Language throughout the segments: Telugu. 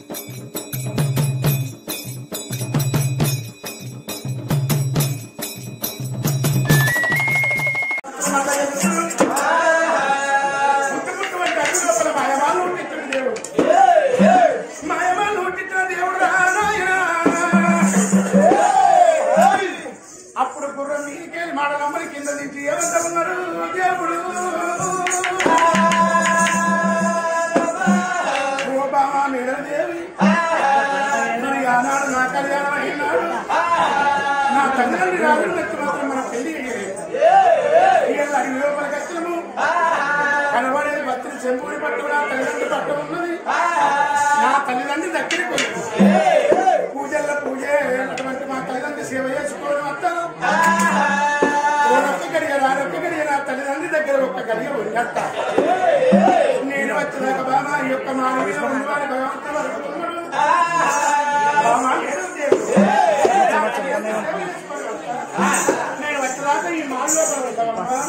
పుట్టుపుట్టువంటి అగ్ని లోపల మాయవాళ్ళు పుట్టించిన దేవుడు మాయవాళ్ళు పుట్టించిన దేవుడు రా నాయనా. అప్పుడు గుర్రం మీదికెళ్ళి మాడలమ్మని కింద దించి ఏమంతా ఉన్నారు దేవుడు ఓ బామా మేడదేవి మరి ఆనాడు నా కళ్యాణం అయినాడు నా తండ్రి రాజు నెత్తి మాత్రం మన పెళ్లి ఇవాళ ఐదు రూపాయల కష్టము కనబడేది భక్తులు చెంపూరి పట్టు నా తల్లిదండ్రులు పట్టు ఉన్నది నా తల్లిదండ్రులు దగ్గరికి పోయింది పూజల్లో పూజ అటువంటి మా తల్లిదండ్రులు సేవ చేసుకోవడం వస్తాను ఒక్క గడియ రానొక్క గడియ నా తల్లిదండ్రుల దగ్గర ఒక్క గడియ ఉన్నట్ట నేను వచ్చినాక బామా ఈ యొక్క మానవీయ ఉన్నవారి భగవంతుడు అడుగుతున్నాడు బామా నేను దేవుడు. నేను వచ్చినాక ఈ మాల్లో ఉంటావమ్మా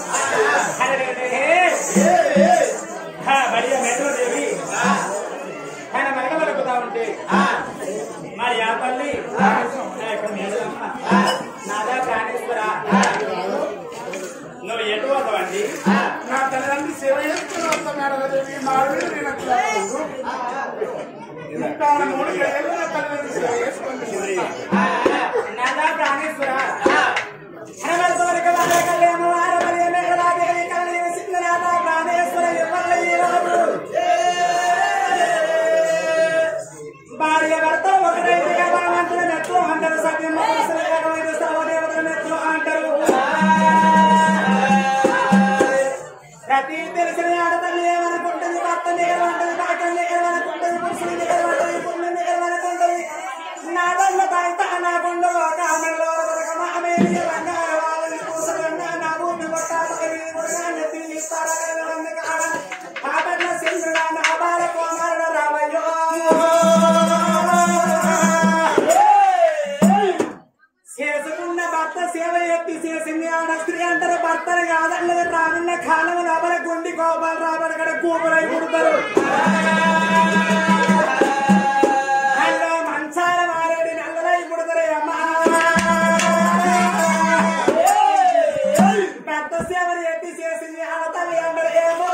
బడియ మెట్రో దేవి ఆయన మరగ మరుగుతా ఉంటే మరి ఆ తల్లి నా యొక్క మేడలమ్మ, నాదా ప్రాణేశ్వర నువ్వు ఎటు వస్తావండి నా తల్లిదండ్రులు సేవ చేసుకుని వస్తాం మేడదేవి మాడవీడు నేను అట్లా ఇంకా మూడు గడియలు నా తల్లిదండ్రులు సేవ చేసుకుంటుంది నాదా ప్రాణేశ్వర హరవరద వరక వాడ కళ్యాణ వార మరియ మేఘలాదేవి కళ్యాణ సింగనాథ ప్రాణేశ్వర ఎవ్వల ఈరాడు భార్య భర్త ఒకటైతే భగవంతుడు మెట్లు అంటారు సత్యం భగవంతుడు సర్వదేవతలు మెట్లు అంటారు ప్రతి తెలిసిన ఆడతల్లి ఏమనుకుంటుంది భర్తని ఏమంటుంది భాగ్యాన్ని ఏమనుకుంటుంది పురుషుని ఏమంటుంది పుణ్యుని ఏమనుకుంటుంది నా వల్ల తాయిత నా గుండు కామెల్లో వరకమ అమేలి బంగారు వాళ్ళని పూసలున్న నా భూమి పట్టాలి నెత్తి ఇస్తారని కాడ ఆపట్ల సింధుడా నా బాల కోమారుడు రావయ్యో చేసుకున్న భర్త సేవ ఎత్తి చేసింది ఆడ స్త్రీ అంటారు భర్తను కాదన్నది రానున్న కాలం లోపల గుండి కోపాలు రాబడి కడ కూపలై పుడతారు అల్లో మంచాల మారేడి నల్లలై పుడతారు అమ్మా భర్త సేవలు ఎత్తి చేసింది ఆడ తల్లి అందరు ఏమో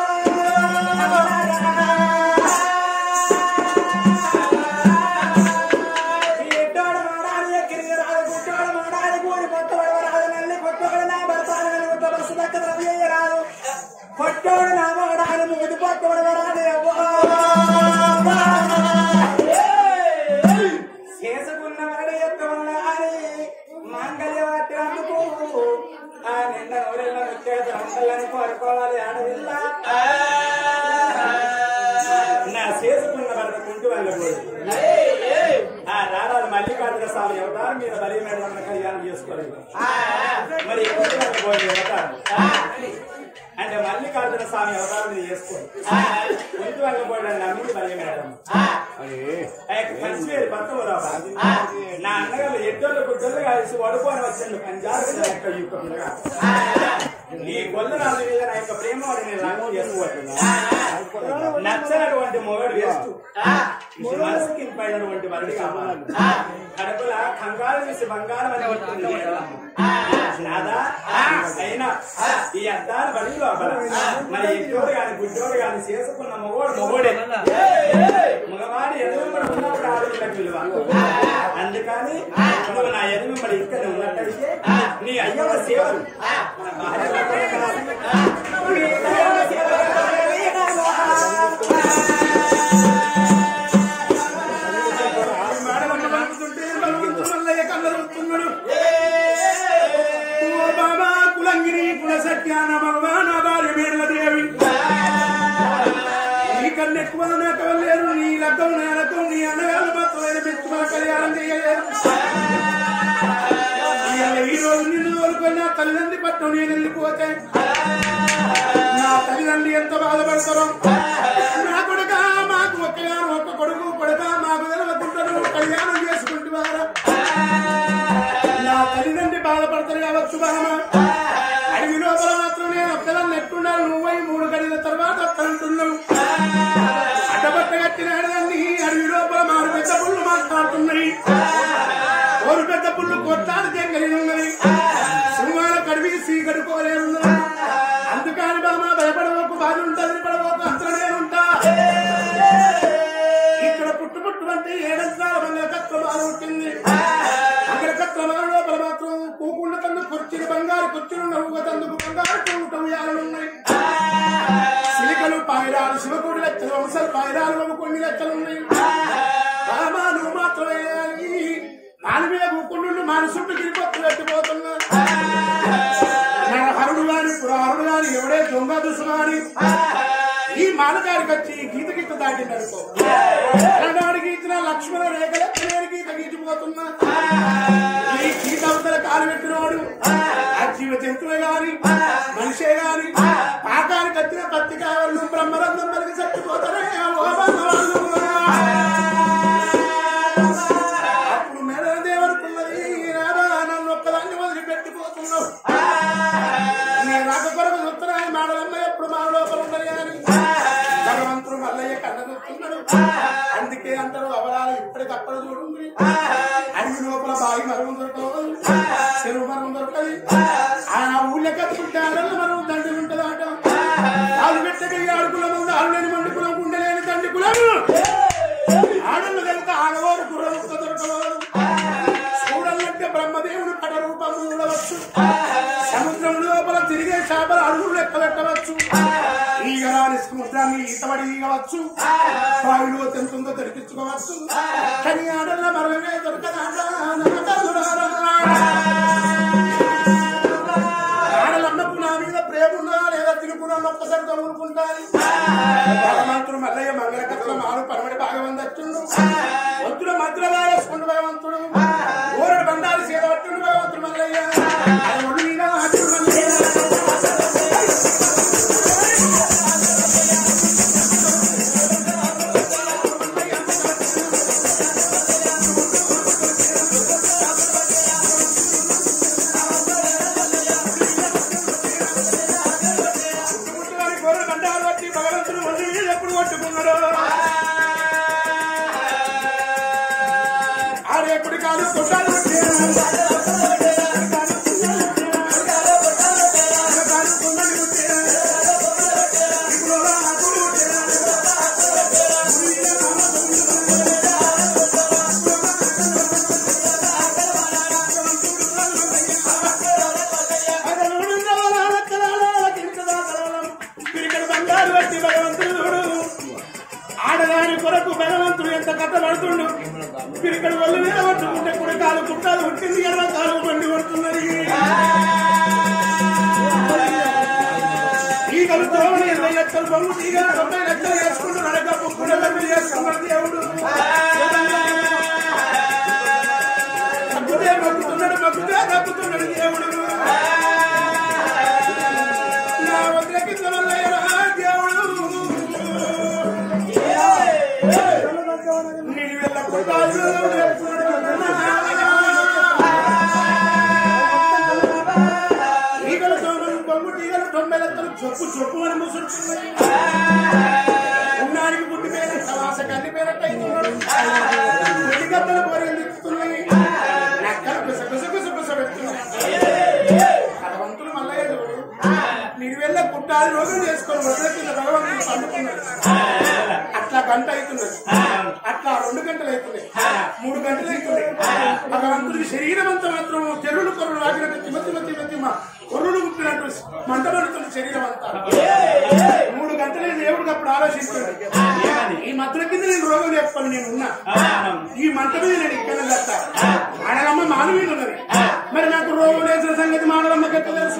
ఎట్టోడు మాడాలి ఎక్కిరి రాదు గుట్టోడు మాడాలి కూడి పొట్టోడు రాదు నల్లి పొట్టోడు నా భర్తాను వెలుగుతో బస్సు దక్క ద్రవ్య రాదు పొట్టోడు నా మాడాలి మూది పొట్టోడు రాదు చేసుకున్న మరడి యొక్క ఉండాలి మాంగళ్య వాటినందుకు ఆ నిండా ఊరిలో వచ్చేది అంకల్ని కోరుకోవాలి ఆడవిల్ల నా చేసుకున్న భర్త కుంటూ వెళ్ళకూడదు ఆ రాడాలు మల్లికార్జున స్వామి అవతారం మీద బలి మేడం కళ్యాణం చేసుకోలేదు మరి ఎప్పుడు పోయి అవతారం అంటే మల్లికార్జున స్వామి అవతారం మీద చేసుకోండి ఇంటి వాళ్ళ పోయి నమ్మి బలి మేడం పంచివేరు పట్టవరాబా నా అన్నగారు ఎద్దోళ్ళు గుడ్డలు కలిసి వడుకొని వచ్చిండు పంజాబ్ యొక్క యొక్క పిల్లగా నీ గొల్ల రాజు మీద నా యొక్క ప్రేమ వాడిని నేను రంగం చేసుకోవచ్చు నచ్చనటువంటి మొగడు వేస్తూ మనసుకి పైనటువంటి వరడి కావాలి కడుపుల కంగారు వేసి బంగారం అని పడుతుంది నాదా అయినా ఈ అద్దాలు బడి లోపల మరి ఎట్టోడు గాని గుడ్డోడు గాని చేసుకున్న మొగోడు మొగోడే మగవాడి ఎదురు ఉన్నప్పుడు ఆడపిల్లకి విలువ అందుకని నువ్వు నా ఎదురు మరి ఇక్కడ ఉన్నట్టయితే నీ అయ్యవ సేవలు మన భార్య భర్తలు కాదు. నీ అయ్యవ సేవలు మేడలమ్మ బలుకుతుంటే బలుకుతూ మల్లయ్య కళ్ళరుస్తున్నాడు ఓ బాబా కులంగిరి కుల సత్యాన భగవాన భార్య మేడల దేవి నీ కన్నా ఎక్కువ నాకు లేరు నీ లగ్గం నేలకు నీ అన్నగారు మాత్రమైన మెచ్చుమ కళ్యాణం చేయలేరు ఇవాళ ఈ రోజు నిన్ను కోరుకొని నా తల్లిదండ్రి పట్టు నేను వెళ్ళిపోతే నా తల్లిదండ్రి ఎంత బాధపడతారో నా కొడుక మాకు ఒక్కగాను ఒక్క కొడుకు కొడుక మాకు తెలవకుంటారు కళ్యాణం చేసుకుంటున్నారా నా తల్లిదండ్రి బాధపడతారు కావచ్చు బామ అడవి లోపల మాత్రం నేను ఒక్కదాన్ని ఎట్టున్నాను నువ్వై మూడు గడిల తర్వాత అంటున్నావు అడ్డబట్ట కట్టిన అడగాన్ని అడవి లోపల మారు కొట్లాడు జంగలి ఉన్నది సింహాల కడివి సీకటి పోలే ఉన్నది అందుకని బామ భయపడవకు బాధ ఉంటుంది పడవకు అంతలో నేనుంటా ఇక్కడ పుట్టు పుట్టు అంటే ఏడంతాల మంగళ కత్రమాలు ఉంటుంది అక్కడ కత్రమాల లోపల మాత్రం కూకుండా తందు కుర్చీలు బంగారు కుర్చీలు నవ్వుగా తందుకు బంగారు కూట ఉయ్యాలనున్నాయి సిలికలు పాయిరాలు శివకుడి లెక్కలు వంశలు పాయిరాలు ఒక కొన్ని లెక్కలు ఉన్నాయి బామా నువ్వు మాత్రమే అని నాలుగు మీద కూకుండా మనసుంటూ గిరిపత్తు పెట్టిపోతున్నా హరుడు గాని పురహరుడు గాని ఎవడే దొంగ దుసు గాని ఈ మానగారికి వచ్చి గీత గీత దాటిందనుకో అలనాడికి ఇచ్చిన లక్ష్మణ రేఖల నేను గీత గీచిపోతున్నా ఈ గీత అవతల కాలు పెట్టినవాడు ఆ జీవ జంతువే గాని మనిషే గాని పాకానికి వచ్చిన పత్తి కావాలి బ్రహ్మరంధం పలికి చచ్చిపోతారే ఓ భగవాను. అప్పుడు మెడ దేవరుకున్నది రారా నన్ను ఒక్కదాన్ని వదిలిపెట్టిపోతున్నావు నీ రాక కొరకు చూస్తున్నాయి మాడలమ్మ ఎప్పుడు మా లోపల ఉన్నది కానీ భగవంతుడు మల్లయ్య కన్న చూస్తున్నాడు అందుకే అంటారు అవరాలు ఇప్పటికప్పుడు చూడండి అడవి లోపల బావి మరం దొరకదు చెరువు మరం దొరకదు ఆ ఊళ్ళో కట్టుకుంటే ఆడల మరం దండలు ఉంటుంది ఆట ఆలు పెట్టక ఈ అడుగుల ముందు ఆలు లేని మండి కులం ఉండలేని తండ్రి కులం ఆడలు కనుక ఆడవారు గుర్రం దొరకవారు చూడాలంటే బ్రహ్మదేవుడు పట రూపంలో ఉండవచ్చు సముద్రం లోపల తిరిగే చేపల అడుగులు లెక్క పెట్టవచ్చు ఈగరాని సముద్రాన్ని ఈతబడి ఈగవచ్చు బావిలో తెంతుందో తెరిపించుకోవచ్చు కానీ ఆడల మరణమే దొరకదాడా నరకదురారా. ఆడలన్నప్పుడు నా మీద ప్రేమ ఉన్నా లేదా తిరుగున్నా ఒక్కసారి తగులుకుంటాను భగవంతుడు మల్లయ్య మంగళకత్వం ఆరు పరమడి భాగవంతుడు వంతుడు మధ్యలో వేసుకుంటూ భగవంతుడు ఊరడు బండాలు చేదవట్టుడు భగవంతుడు మల్లయ్య అది ఒళ్ళు మీద ఆటుడు మల్లయ్య. పుట్టుకుట్టుగాని గొర్రె బండాలు పట్టి భగవంతుడు ఒళ్ళు మీద ఎప్పుడు కొట్టుకున్నాడు ఆరు ఎప్పుడు కాదు కొట్టాలు ఆడదాని కొరకు భగవంతుడు ఎంత కథ పడుతుండు పిరికడు వల్ల మీద పట్టుకుంటే కూడా కాలు కుట్టాలు పుట్టింది ఎలా కాలు బండి కొడుతున్నది ఈగలు తోమని ఎనభై లక్షలు బొమ్మ తీగ తొంభై లక్షలు వేసుకుంటూ నడక పుక్కున బెమ్మి చేసుకున్నాడు దేవుడు తగ్గుతే మొక్కుతున్నాడు మొక్కుతే తగ్గుతున్నాడు దేవుడు నా వద్ద కింద వల్ల దేవుడు నేను వెళ్ళకుండా ఈగలు తోమలు బొమ్మ ఈగలు తొంభై లక్షలు చొప్పు చొప్పు అని ముసురుతున్నాయి ఉన్నానికి గుడ్డి పేర సవాస కల్లి పేరట్టు అవుతున్నాడు గుడ్డి గద్దలు పోరీలు తిప్పుతున్నాయి నక్కలు గుస గుస గుస గుస పెడుతున్నాయి భగవంతుడు మల్లయ్య చూడు మీరు వెళ్ళ పుట్టాలి రోజులు చేసుకొని వదిల కింద భగవంతుడు పండుకున్నాడు అట్లా గంట అవుతున్నది అట్లా రెండు గంటలు అవుతున్నాయి మూడు గంటలు అవుతున్నాయి భగవంతుడికి శరీరం అంతా మాత్రం చెరువులు కొర్రలు ఆగినట్టు తిమ తిమ తిమ తిమ కొర్రులు పుట్టినట్టు మంట పడుతుంది శరీరం అంతా మూడు గంటలే దేవుడికి అప్పుడు ఆలోచిస్తున్నాడు ఈ మధ్య కింద నేను రోగం చెప్పాను నేను ఉన్నా ఈ మంట మీద నేను ఇక్కడ చేస్తా ఆడలమ్మ మానవీయులు ఉన్నది మరి నాకు రోగం లేచిన సంగతి మానవమ్మకి ఎట్లా తెలుసు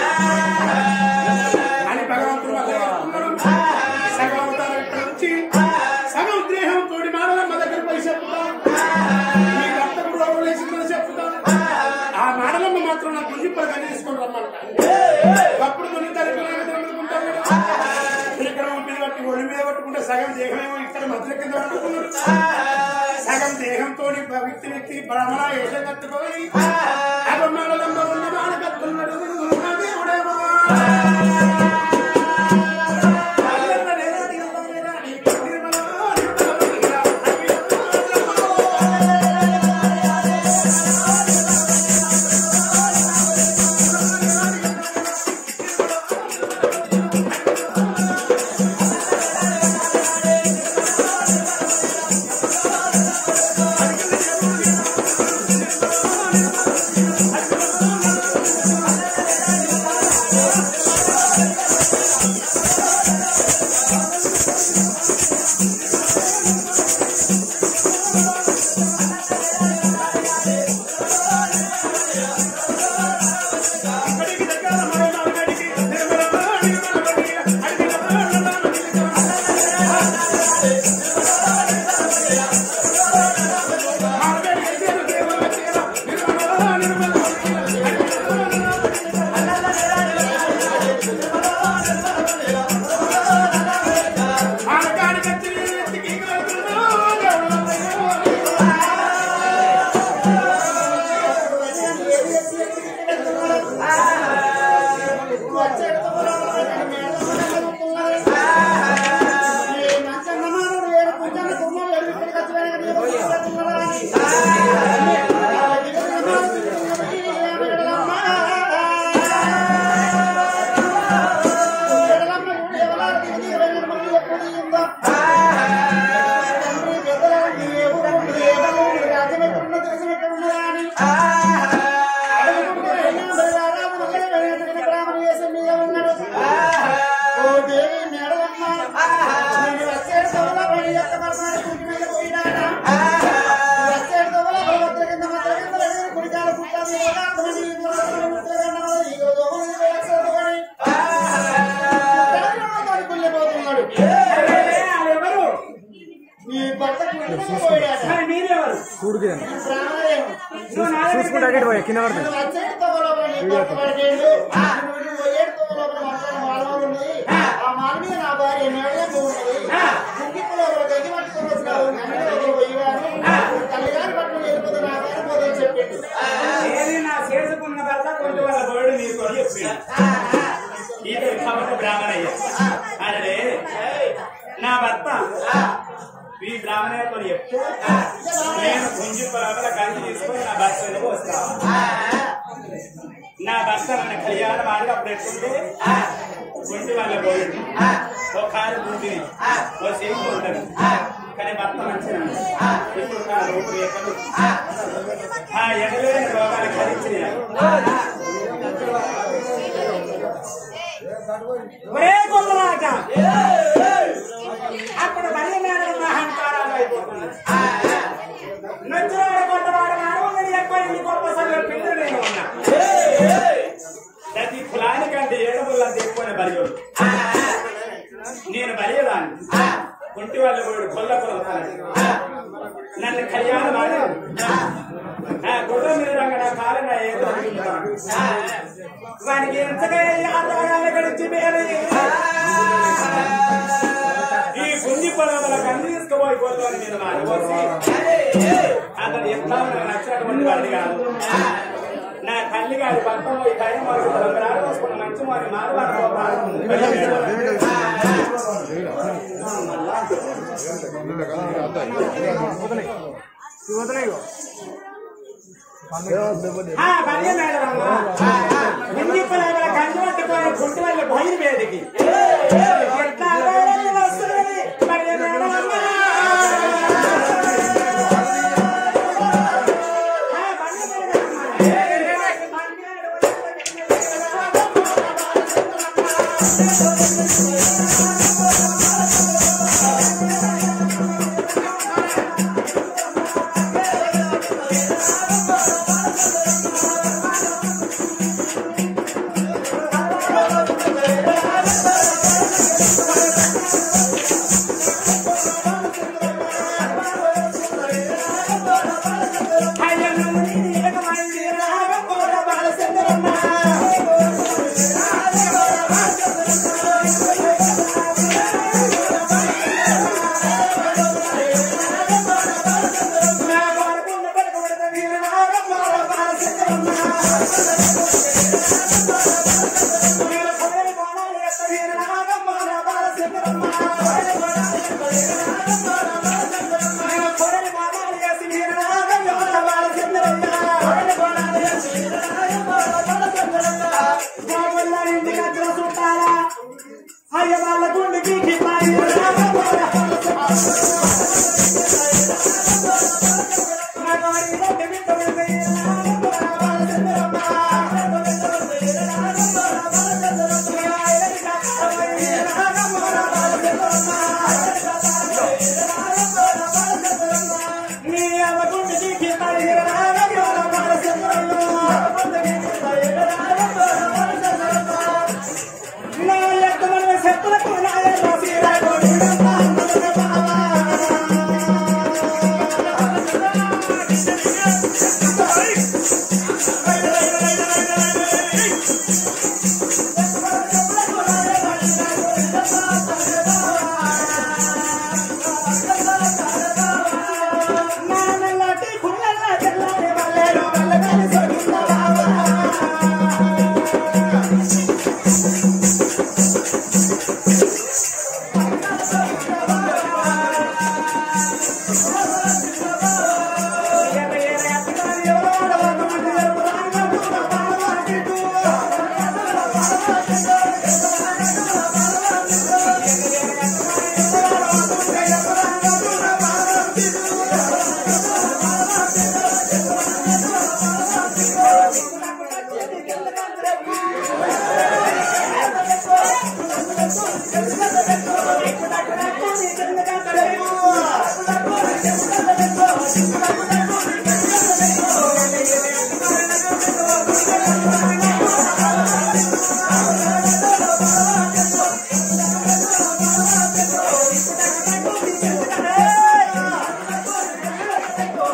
అని భగవంతుడు వల్ల చెప్తున్నాడు సగం అవతారం ఇక్కడ నుంచి సగం దేహం తోడి మానవమ్మ దగ్గర పోయి చెప్తా మీ భర్తకు రోగం లేచిందని చెప్తా ఆ మానవమ్మ మాత్రం నాకు గుంజిప్పలు కానీ తీసుకొని రమ్మంట అప్పుడు కొన్ని తరగతులు ఇక్కడ మీద పట్టి ఒడి మీద పట్టుకుంటే సగం దేహమేమో ఇక్కడ మధ్య కింద పట్టుకున్నాడు సగం దేహంతో వ్యక్తి వ్యక్తి బ్రాహ్మణ వేషం కట్టుకొని అభిమానులమ్మ ఉన్న మాన కట్టుకున్నాడు నా దేవుడేమో. అల్లరి రాణి, అల్లరి రాణి, నిర్మల, నిర్మల, నిర్మల, చూడుకి ప్రాణాయం నువ్వు నా దగ్గరికి చూసుకుంటా అక్కడ పోయి కింద పడుతుంది నువ్వు వచ్చేటితో లోపల నీ కొత్త పడికేళ్ళు నువ్వు పోయేటితో లోపల మాట్లాడిన మాలవాడు ఉన్నది ఆ మాల మీద నా భార్య నేడలకు ఉన్నది కుంగిపు లోపల గది పట్టుకొని వచ్చినావు నన్ను లోపల పోయిగాను తల్లిగారి పట్టుకుని వెళ్ళిపోతే నా భార్య పోదని చెప్పిండు ఏది నా చేసుకున్న భర్త కొంచెం వాళ్ళ బోర్డు నీకు అని చెప్పిండు ఇతడు కాబట్టి బ్రాహ్మణయ్య అరే నా భర్త ఈ బ్రాహ్మణయ్యతో చెప్తే నేను కొంచెం పొలాల కలిసి తీసుకొని నా భర్త వస్తాను నా భర్త నన్ను కళ్యాణం ఆడి అప్పుడు ఎట్టుంటే కొంచెం వాళ్ళ బోర్డు ఒక కారు బూటిని ఓ సేపు ఉంటుంది కానీ భర్త మంచిగా ఇప్పుడు నా రూపు ఎక్కడు ఆ ఎగలేని రోగాలు కలిసినాయి ఒరే గొల్లరాజా అప్పుడు మళ్ళీ మేడం అహంకారాలు అయిపోతుంది నచ్చినవాడు కొంతవాడు మానవుని ఎక్కువ ఇన్ని గొప్ప సంఘం పిల్లలు నేను ఉన్నా ప్రతి కులానికంటే ఏడుగులంత ఎక్కువ బలియోడు నేను బలియదాన్ని ఒంటి వాళ్ళ కూడా కొల్ల కొలతాను నన్ను కళ్యాణం ఆడాడు ఆ గుర్ర మీద రంగ నా కాలం నా ఏదో అనుకుంటాను వానికి ఎంతగా ఆదాయాలు గడిచి మేలు ఈ పుంజి పొలవల కన్ను తీసుకుపోయి గొల్లని మీద మారిపోసి అతను ఎట్లా నాకు నచ్చినటువంటి వాడిని కాదు నా తల్లి గారి భర్త పోయి టైం వరకు రాసుకున్న మంచి వారి కంటి వల్ల బయలు మీదకి ఎట్లా ఆడాలని వస్తున్నది మరి మేడమమ్మా అయ్య వాళ్ళ గుండెకి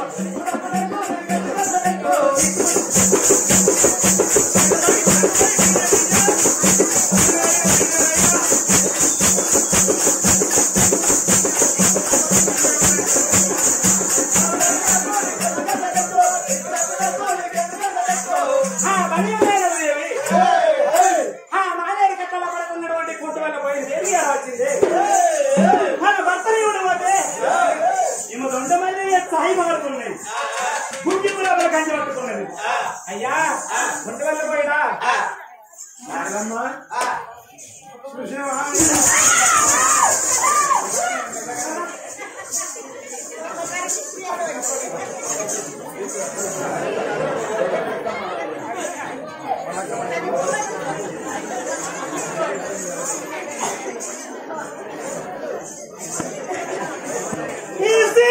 ఆ బలియమైన దేవి ఆ మానేరు కట్టలో పడుకున్నటువంటి గుట్టు వల్ల పోయింది ఏమి అలా వచ్చింది మన భర్తని ఉండబోతే ఈమె రెండు మంది సాయి పడుకున్నాయి గుడ్డి కూడా ఒకరు కంచి పట్టుకున్నది అయ్యా గుంట వల్ల పోయినా నాగమ్మ చూసినావా? ఈసీ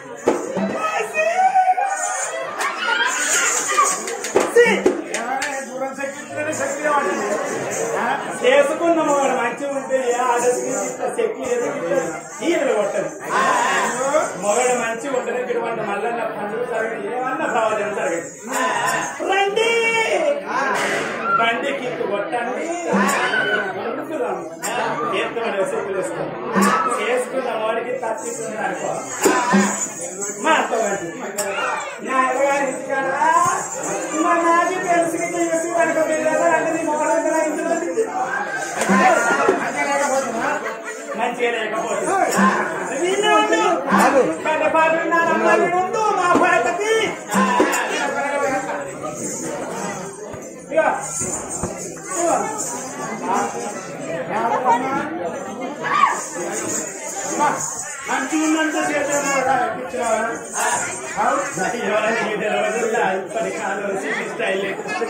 ఏమైనా దూరం శక్తి శక్తి వాటిని చేసుకున్న వాడు మంచిగా ఉంటే ఏ ఆడసికి శక్తి ఈయన కొట్టదు మొగడు మంచిగా ఉంటుంది ఇటువంటి మల్లన్న పండుగ జరగదు ఏమన్నా ప్రవచనం జరగదు రండి బండి కిక్కు కొట్టండి ఉరుకుదాం. చేతులు వసూలు ఇస్తాం. చేసుకున్న వాడికి తప్పిస్తుంది అనుకో మా అత్తగారి నా అత్తగారి ఇంటికాడ మా నాది తెలుసుకి చేసి కనుక వెళ్ళాలి అంటే నీ మొగడు దగ్గర ఇంట్లో నుంచి మంచిగా లేకపోతే వీళ్ళు ఉండు. పెద్ద పాటు నానమ్మ వీడు ఉండు. మా పడకతి ఇక ఇక. మంచిగా ఉన్నంత చేద్దాం ఎక్కించావా అయ్యో, ఇది రోజుల్లో ఇప్పటి కాలం సిటీ స్టైల్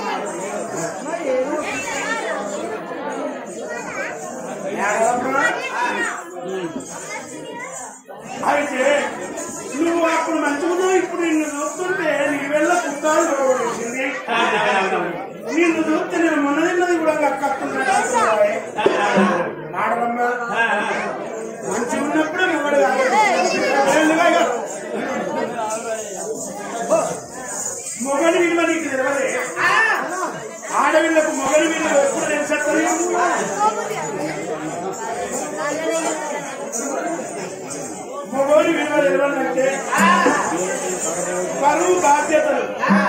అయితే నువ్వు అప్పుడు మంచిగా ఇప్పుడు నిన్ను చూస్తుంటే నీ వెళ్ళ పుట్టాలు చూడవలసింది నిన్ను చూస్తే నేను మొన్న తిన్నది కూడా కక్కుతున్నాడు నాడమ్మ మంచిగా ఉన్నప్పుడే మొగడు మొగలి విలువ నీకు తెలియదే ఆడవిళ్ళకు మొగలి విలువ ఎప్పుడు తెలిసేస్తుంది మొగోడి విలువ తెలియాలంటే బరువు బాధ్యతలు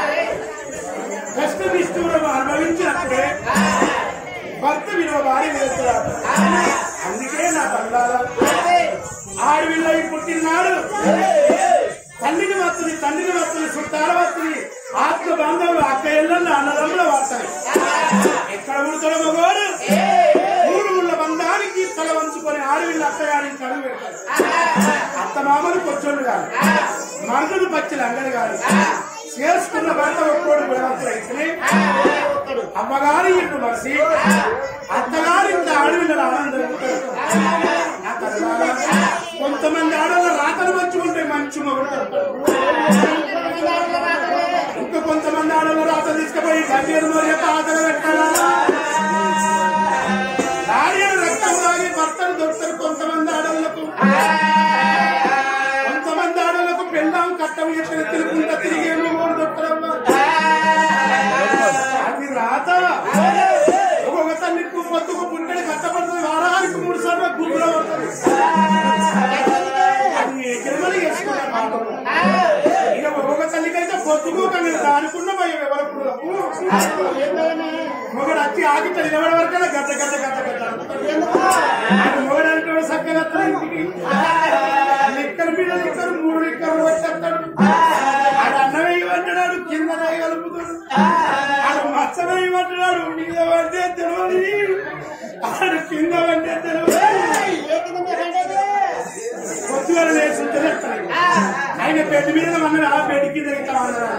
కష్ట నిష్ఠూరం అనుభవించినప్పుడే భర్త విలువ భార్య వేస్తారు అందుకే నా తల్లాల ఆడవిళ్ళవి పుట్టినాడు తల్లిని వత్తుని తండ్రిని వత్తుని చుట్టాల వత్తుని ఆత్మ బాంధవులు అక్క ఇళ్ళల్లో అన్నదమ్ముల వాడతాయి ఎక్కడ పుడతాడు మగవాడు మూడు ముళ్ళ బంధానికి తల వంచుకొని ఆడవిళ్ళ అత్తగారికి అడుగు పెడతారు అత్త మామలు కొచ్చోళ్ళు కాదు మనుషులు పచ్చలు అంగడి కాదు చేసుకున్న భర్త ఒక్కోడు బలవంతులు అయితే అమ్మగారి ఇంటి మనిషి అత్తగారి ఇంటి ఆడవిళ్ళ ఆనందం ఉంటుంది. నా తల్లారా, కొంతమంది ఆడవాళ్ళ రాతలు మంచిగా ఉంటాయి మంచి మొగుడు దొరుకుతాడు. ఇంకా కొంతమంది ఆడవాళ్ళ రాత తీసుకుపోయి గంజీరు మరియు పాతలు పెట్టాలా భార్యను రక్తం తాగి భర్తను దొరుకుతారు కొంతమంది ఆడవాళ్ళకు కొంతమంది ఆడవాళ్ళకు పెళ్ళాం కట్టం ఎత్తిన తిరుగుంట తిరిగేమో కూడా దొరుకుతారమ్మా అది రాత ఒక్కొక్క తల్లికి పొత్తుకు పుట్టడి కట్టబడుతుంది వారానికి మూడు సార్లు గుర్తులో పడుతుంది అది జన్మలు చేసుకున్నారు పాపము. ఇక ఒక్కొక్క తల్లికైతే పొత్తుకు కానీ దానికున్న భయం ఎవరికి మొగడు వచ్చి ఆగి నిలబడే వరకల్లా గద్ద గద్ద గద్ద గద్ద అనుకుంటాడు. అది మొగడు అంటే చక్కగా వస్తాడు ఇంటికి లిక్కర్ మీద లిక్కర్ మూడు లిక్కర్లు వచ్చేస్తాడు ఆడు అన్నం వేయమంటున్నాడు కింద రాయి కలుపుతాడు ఆడు మచ్చ వేయమంటున్నాడు మీద పడితే తెలియదు ఆడు కింద పడితే తెలియదు పొద్దుగా లేచి తినేస్తాడు ఆయన బెడ్ మీద అన్నాడు ఆ బెడ్ కింద ఇట్లా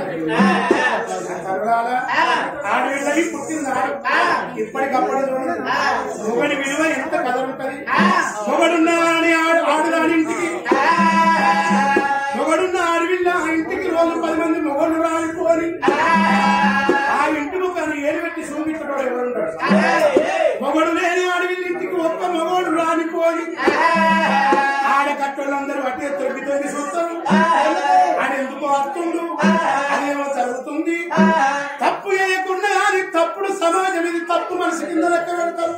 అన్నాడు ఆడవిళ్ళకి పుట్టిందాడు ఇప్పటికప్పుడు చూడండి మొగడి విలువ ఎంత కదలుంటది మొగడున్నా అని ఆడు ఆడుదాని ఇంటికి మొగడున్న ఆడవిళ్ళ ఆ ఇంటికి రోజు పది మంది మొగడు రాలిపోని ఆ ఇంటికి ఒక ఏలు పెట్టి చూపించడం ఎవరున్నాడు మొగడు లేని ఆడవిళ్ళ ఇంటికి ఒక్క మొగోడు రానిపోని ఆడ కట్టోళ్ళందరూ అట్టే తొమ్మిది తొమ్మిది చూస్తారు ఆడ ఎందుకో వస్తుండు అదేమో జరుగుతుంది తప్పు చేయకుండా కానీ తప్పుడు సమాజం ఇది తప్పు మనసు కింద లెక్క పెడతారు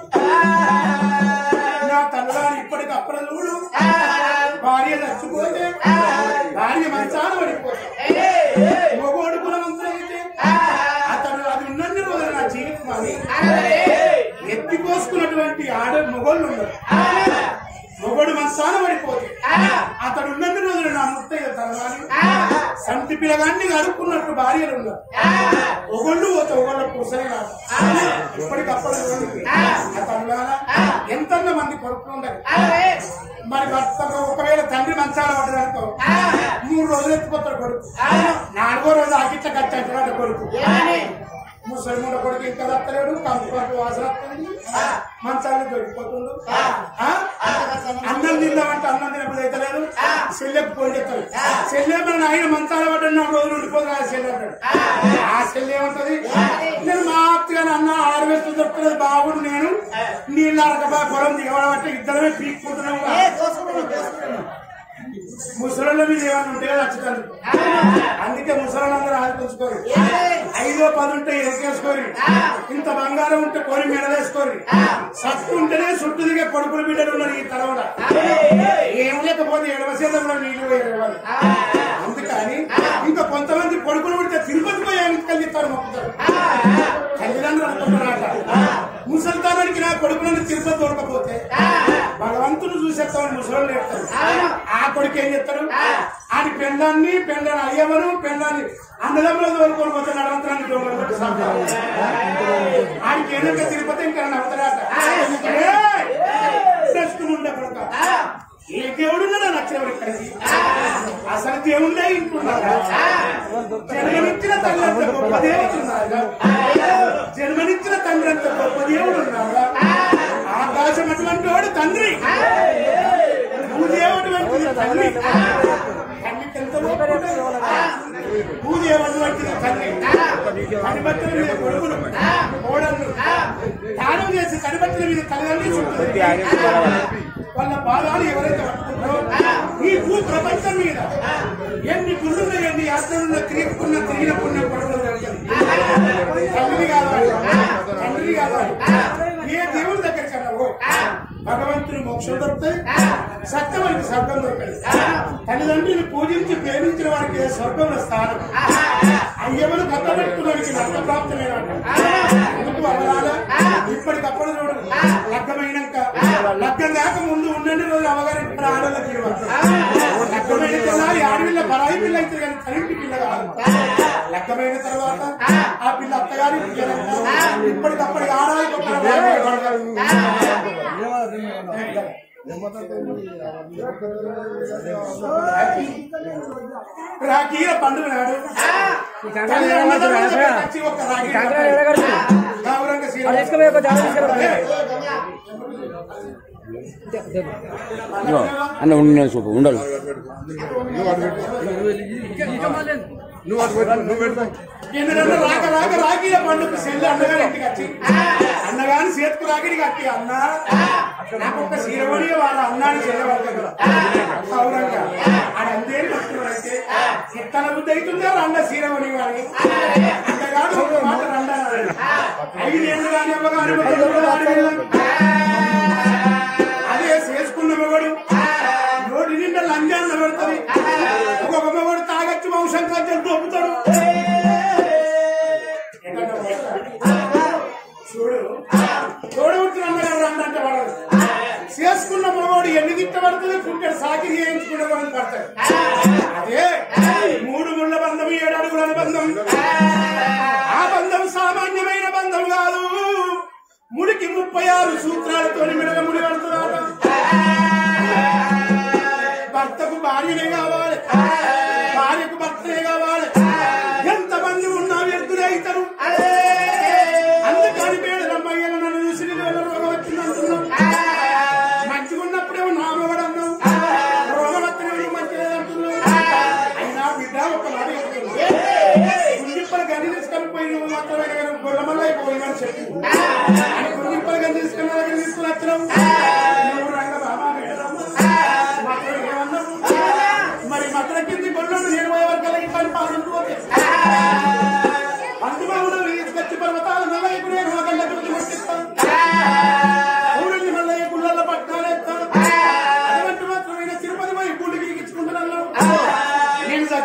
నా తల్లారి ఇప్పటికప్పుడు చూడు భార్య చచ్చిపోతే భార్య మంచాన పడిపోతే మొగోడు కులవంతుడైతే అతడు అది ఉన్నన్ని రోజులు నా జీవితం అని ఎత్తిపోసుకున్నటువంటి ఆడ మొగోళ్ళు ఉన్నారు మొగోడు మంచాన పడిపోతే అతడు ఉన్నన్ని రోజులు నా ముత్తయ్య తలవాని సంటి పిల్లగాన్ని అడుక్కున్నట్టు భార్యలు ఉన్నారు ఒకళ్ళు పోతే ఒకళ్ళు కూసరి రాదు ఇప్పటికప్పుడు చూడండి. ఆ తల్లాల ఎంతన్న మంది కొడుకులు ఉండాలి మరి భర్త ఒకవేళ తండ్రి మంచాల పడ్డారనుకో మూడు రోజులు ఎత్తిపోతాడు కొడుకు నాలుగో రోజు ఆకిట్ల కట్టి అంటున్నాడు కొడుకు ముసలి మూడ కొడుకు ఇంకా తత్తలేడు కంపట్టు వాసన వస్తుంది. మంచాలు దొరికిపోతుండు ఆ? అన్నం తిందామంటే అన్నం తినప్పుడు అయితే లేదు సెల్లెకు పోయి చెప్తాడు సెల్లె మన ఆయన మంచాల పడ్డాడు నాలుగు రోజులు ఉండిపోతుంది ఆ సెల్లె అంటాడు ఆ సెల్లె ఏమంటది నేను మా అత్తగా అన్న ఆరు వేలు దొరుకుతుంది బాగుండు నేను నీళ్ళ అరకబా పొలం దిగబడబట్టే ఇద్దరమే పీక్కుంటున్నాం ముసలి మీద ఏమైనా ఉంటే నచ్చుతాను అందుకే ముసలందరూ ఆలోచించుకోరు ఐదో పది ఉంటే ఎరికేసుకోరు ఇంత బంగారం ఉంటే కొని మెడలేసుకోరు సత్తు ఉంటేనే చుట్టూ దిగే కొడుకులు బిడ్డలు ఉన్నారు ఈ తరవడ ఏం లేకపోతే ఎడవసేద కూడా నీళ్లు వేయవాలి అందుకని ఇంకా కొంతమంది కొడుకులు పుడితే తిరుపతి పోయి ఆయన చెప్తారు మొక్కుతారు తల్లిదండ్రులు అనుకుంటున్నారట ముసలితనానికి నా కొడుకులను తిరుపతి దొరకపోతే భగవంతుడు చూసేస్తామని ముసలు నేర్తారు ఆ కొడుకు ఏం చెప్తారు ఆడి పెండాన్ని పెండాన్ని అయ్యవరు పెండాన్ని అన్నదమ్ముల దొరుకుని పోతే నడవంతరాన్ని దొంగలు ఆడికి ఏదైనా తిరుపతి ఇంకా నవ్వుతారట ఉండే కొడుక ఏ దేవుడు నచ్చిన ఇక్కడికి అసలు దేవుడే ఇంటున్నారా జన్మనిచ్చిన తండ్రి అంత గొప్ప దేవుడు ఉన్నారా జన్మనిచ్చిన తండ్రి అంత గొప్ప దేవుడు ఉన్నారా ఆకాశం అటువంటి వాడు తండ్రి భూదేవుడు వంటిది తల్లి తల్లికి ఎంత భూదేవుడు వంటిది తల్లి కనిబట్టల మీద కొడుకులు కోడళ్ళు దానం చేసి కనిబట్టల మీద తల్లిదండ్రి చుట్టూ వాళ్ళ బాధాలు ఎవరైతే పట్టుకుంటారో ఈ భూ ప్రపంచం మీద ఎన్ని గుళ్ళున్నా ఎన్ని యాత్రలున్నా తిరుగుకున్న తిరిగినకున్న కొడుకులు తల్లి కావాలి తండ్రి కావాలి ఏ దేవుడి దగ్గరికి అన్నావో భగవంతుని మోక్షం దొరుకుతాయి సత్యమైన స్వర్గం దొరుకుతాయి తల్లిదండ్రులు పూజించి ప్రేమించిన వారికి ఏ స్వర్గంలో స్థానం అయ్యవలు కట్టబెట్టుకున్నానికి నష్ట ప్రాప్తమైన ఎందుకు అవరాల ఇప్పటికప్పుడు చూడండి లగ్గమైనాక లగ్గం కాక ముందు ఉండండి రోజు అవగారి ఆడలకి లగ్గమైన పిల్ల ఆడపిల్ల పరాయి పిల్ల అయితే కానీ తల్లి పిల్ల కాదు లగ్గమైన తర్వాత ఆ పిల్ల అత్తగారి పిల్ల ఇప్పటికప్పటి ఆడాలి రాకీల పండుగ నాడు తల్లిదండ్రులందరూ వచ్చి ఒక రాఖీ గౌరంగ అన్న ఉండి చూపు ఉండాలి ఎందుకంటే రాక రాక రాకీల పండుగ సెల్లి అన్నగారి ఇంటికి వచ్చి అన్నగాని చేతికి రాకిడి కట్టి అన్న నాకు ఒక శిరవణి వాళ్ళ అన్నాన్ని చెల్లవడుతుంది గౌరంగా ఆడ అందేం పట్టుకున్నాడంటే ఎత్తన బుద్ధి అవుతుందా రండ శిరవణి వాడి అంతగాడు ఒక మాట రండ అన్నాడు. ఐదేళ్ళు కానీ అవ్వగాని ఒక తొమ్మిది ఆరు వేలు. అదే చేసుకున్న మగడు నోటి నిండా లంజాన్ని పెడుతుంది ఒక్కొక్క మగడు తాగొచ్చి వంశం కజ్జలు దొప్పుతాడు చూడు తోడబుట్టిన అమ్మగారు రండంటే పడదు చేసుకున్న మగవాడు ఎన్ని తిట్ట పడుతుంది పుట్టాడు సాకి చేయించుకునే వాడిని పడతాడు అదే మూడు ముళ్ళ బంధం ఏడు అడుగుల బంధం ఆ బంధం సామాన్యమైన బంధం కాదు ముడికి ముప్పై ఆరు సూత్రాలతో మిడగ ముడి పడుతున్నాడు భర్తకు భార్యనే కావాలి భార్యకు భర్తనే కావాలి ఎంతమంది ఉన్నా వ్యక్తులే అవుతారు అందుకని పేరు రమ్మయ్యను నన్ను చూసి నీకు వెళ్ళ రోగం వచ్చింది అంటున్నావు మంచిగా ఉన్నప్పుడేమో నా మొగడు అన్నావు రోగం వచ్చినప్పుడు మంచిగా అంటున్నావు అయినా బిడ్డ ఒక మాట గుండిప్పలు గండి తీసుకొని పోయి నువ్వు మాత్రం గొల్లమల్ల అయిపోయినని చెప్పి గుండిప్పలు గండి తీసుకున్న దగ్గర తీసుకుని వచ్చినావు నువ్వు రంగ బాబా మేడమ్మ. మాత్రం ఏమన్నావు? మరి మతల కింది గొల్లను నేను పోయే వరకు అలాగే పని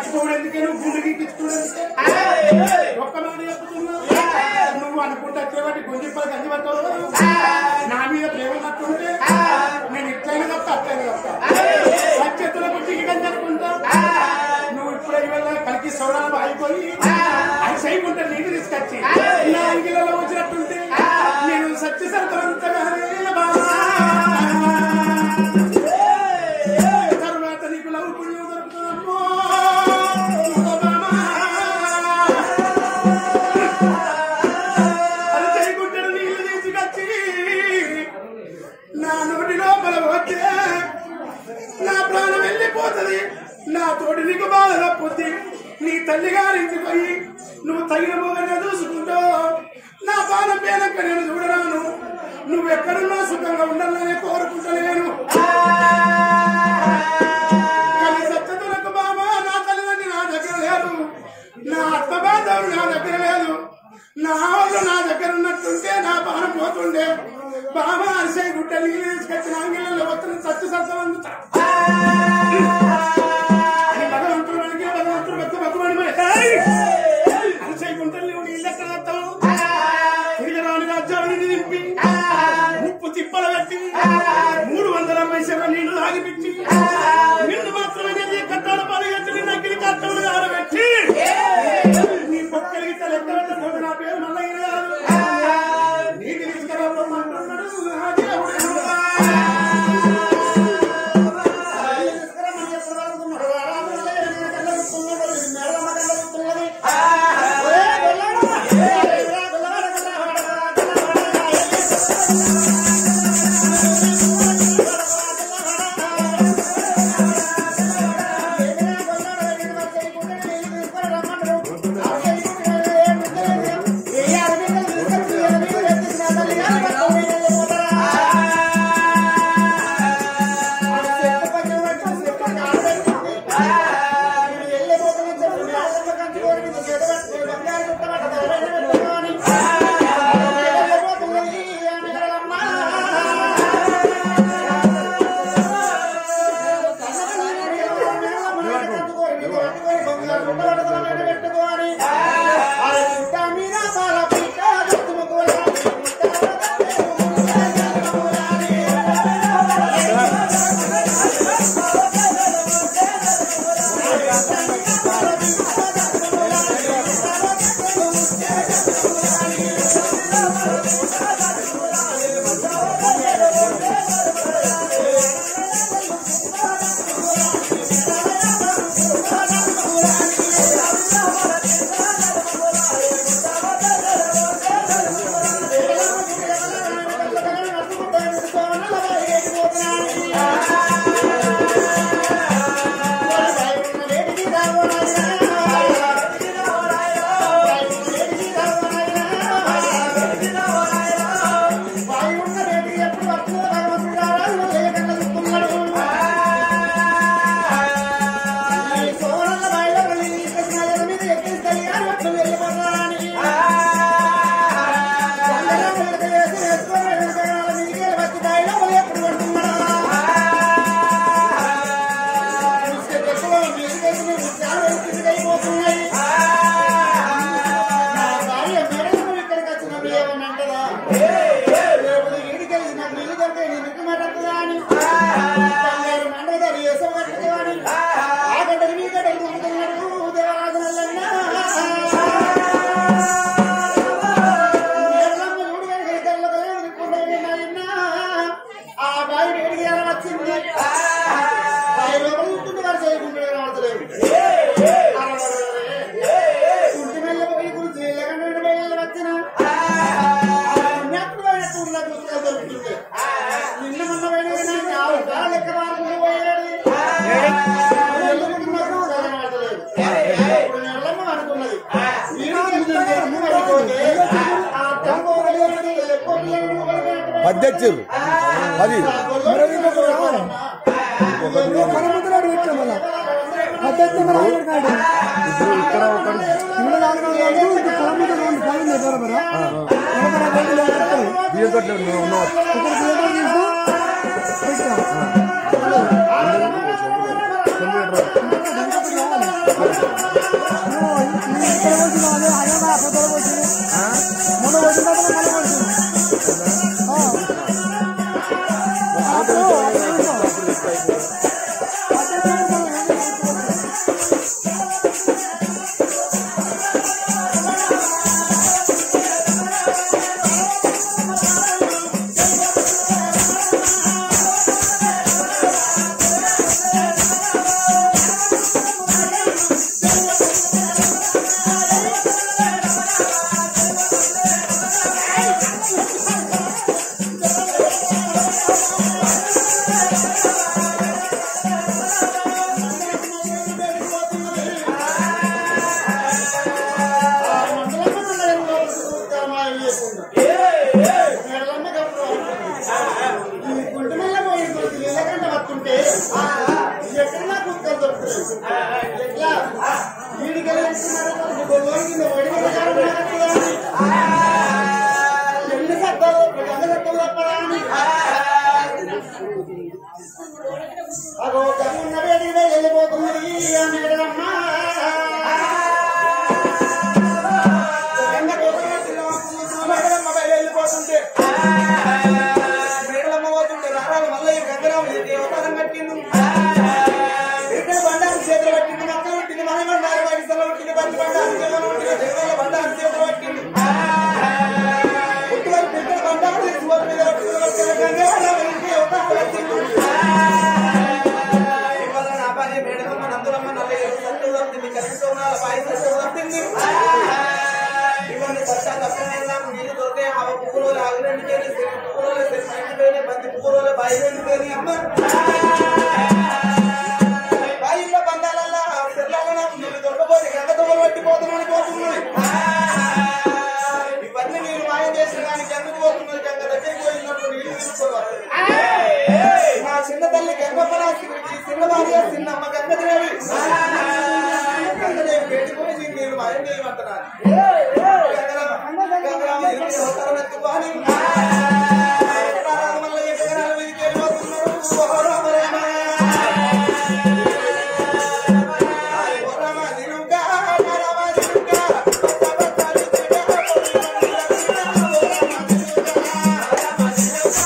చచ్చిపోవడం ఎందుకే నువ్వు గుండె గీకించుకోవడం ఎందుకే ఒక్క మాట చెప్తున్నా నువ్వు అనుకుంటే వచ్చేవాటి గుంజిప్పలు గంజి పడతావు నా మీద ప్రేమ నట్టుంటే నేను ఇట్లయినా తప్ప అట్లయినా తప్ప సత్యతుల పుట్టికి గంజి అనుకుంటా నువ్వు ఇప్పుడు ఇవాళ కలికి సోడాలు అయిపోయి అది చేయకుంటే నీకు తీసుకొచ్చి నా అంగిలలో వచ్చినట్టుంటే నేను సత్య సరతమంతగానే తర్వాత నీకు లవ్ పుణ్యం దొరుకుతుందమ్మో బామా. అది చేయకుంటాడు నీళ్లు తీసుకొచ్చి నా నోటి లోపల పోతే నా ప్రాణం వెళ్ళిపోతుంది నా తోటి నీకు బాధ తప్పుద్ది నీ తల్లి గారింటికి పోయి నువ్వు తగిన మొగనే చూసుకుంటావు నా ప్రాణం పేనక్క నేను చూడరాను నువ్వు ఎక్కడున్నా సుఖంగా ఉండాలని కోరుకుంటలేను కానీ సత్యతులకు బాబా నా తల్లిదండ్రి నా దగ్గర లేరు నా అత్త బాంధవులు నా దగ్గర లేదు నా వాళ్ళు నా దగ్గర ఉన్నట్టుంటే నా బాణం పోతుండే బాబా అరిసే గుట్ట నీళ్ళు తీసుకొచ్చిన ఆంగిలలో వస్తున్న సత్య సత్యం అందుతా అని భగవంతుడు మనకి భగవంతుడు భక్తి భగవాని అరిసే గుంటలు నువ్వు నీళ్ళు ఎక్కడ వస్తావు తిరగరాని రాజ్యాలను నింపి ముప్పు తిప్పల పెట్టి మూడు వందల అరవై శాతం నీళ్లు ఆగిపించి నిన్ను మాత్రమే జరిగే కట్టాల పాలయ్యి నిన్న అగ్ని కట్టలు ఆరబెట్టి నీ పొక్కలికి తలెక్క పెట్టకపోతే నా పేరు మల్లయ్య కాదు నీటి తీసుకురావమంటున్నాడు ఆ దేవుడు. ఆ బావి వేడికి ఎలా వచ్చింది బావి లోపల ఉంటుంది వారు చేయకుండా రావట్లేదు కుంటి మెల్ల పోయి గురించి ఎల్లగండ వెళ్ళి వచ్చిన ఉన్నప్పుడు పోయిన టూర్లో పుస్తకాలు దొరుకుతుంది నిన్న మొన్న పోయిన ఆవు కాలు లెక్క మారుకుంటూ పోయాడు ఎల్లుకుంటున్నారు కనబడతలేదు ఇప్పుడు నెలమ్మ అనుకున్నది వీడికి ఎల్లుకుంటే వెళ్ళిపోతే ఆ టంగు ఒకటి ఎక్కువ పిల్లలు ఒకటి పది తెచ్చారు పది దీంతో ఉన్నావు ఇక్కడ అగో తమ్మున్న వేదిక వెళ్ళిపోతున్నది ఆ మేడలమ్మ. మేడలమ్మ బయలు వెళ్ళిపోతుంటే మేడలమ్మ పోతుంటే రారాలు మల్లయ్య గంగరాము ఇది అవతారం కట్టిండు ఇక్కడ బండారు చేతులు పట్టింది మక్కలు పట్టింది మన బండారు పరిసలు పట్టింది బండి బండారు చేతులు పట్టింది దేవాల బండారు చేతులు పట్టింది పుట్టువైపు ఇక్కడ బండారు సువర్ మీద పట్టుకుని పట్టిన గంగరాము ఇది అవతారం కట్టిండు ఇవాళ నా భార్య మేడలమ్మ నందులమ్మ నల్లయ్య సత్తు తప్పింది కరెక్ట్ ఉన్న పాయి సత్తు తప్పింది ఇవన్నీ సత్తా తప్పనే నాకు నీళ్ళు దొరికే ఆ పువ్వులో ఆగులండి పేరు పువ్వులో పోయిన బంతి పువ్వులో బయలు పేరు అమ్మ బాయిల్లో బంధాలల్లా తెల్లలో నాకు నీళ్ళు దొరకపోతే గంగతో పట్టిపోతున్నాను పోతున్నాను ఇవన్నీ మీరు మాయం చేసిన దానికి ఎందుకు పోతున్నారు గంగ దగ్గరికి పోయినప్పుడు నీళ్ళు తీసుకోవాలి మా చిన్న తల్లి గంగపరాశి చిన్న భార్య చిన్నమ్మ గంగదేవి గంగదేవి పెట్టుకొని మీరు మాయం చేయమంటున్నారు గంగరామ ఎన్ని అవతారం ఎత్తుకొని రామ మల్లయ్య జగనాల మీదకి వెళ్ళిపోతున్నారు. ఓ రామ రామ. ఓ రామ దినుగా, రామ దినుగా. తపస్సరి దిగా, ఓ రామ దినుగా.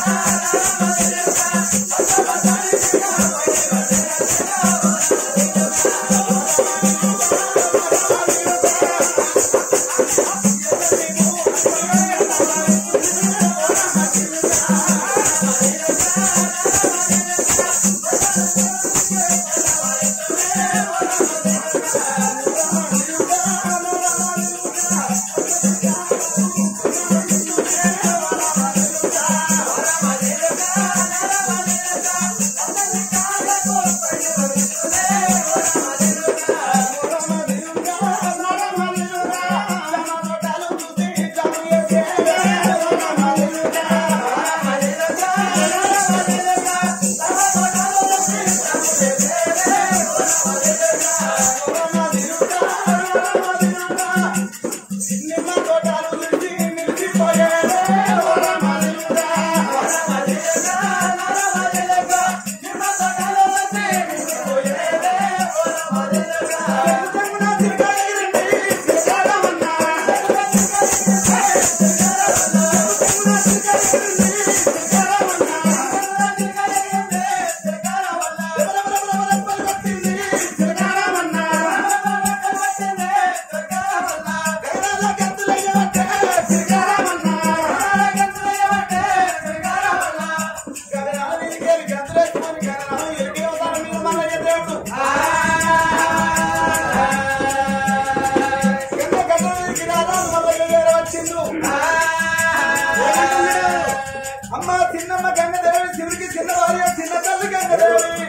అమ్మ చిన్నమ్మ గంగదేవి శివుడికి చిన్న భార్య చిన్న తల్లి గంగదేవి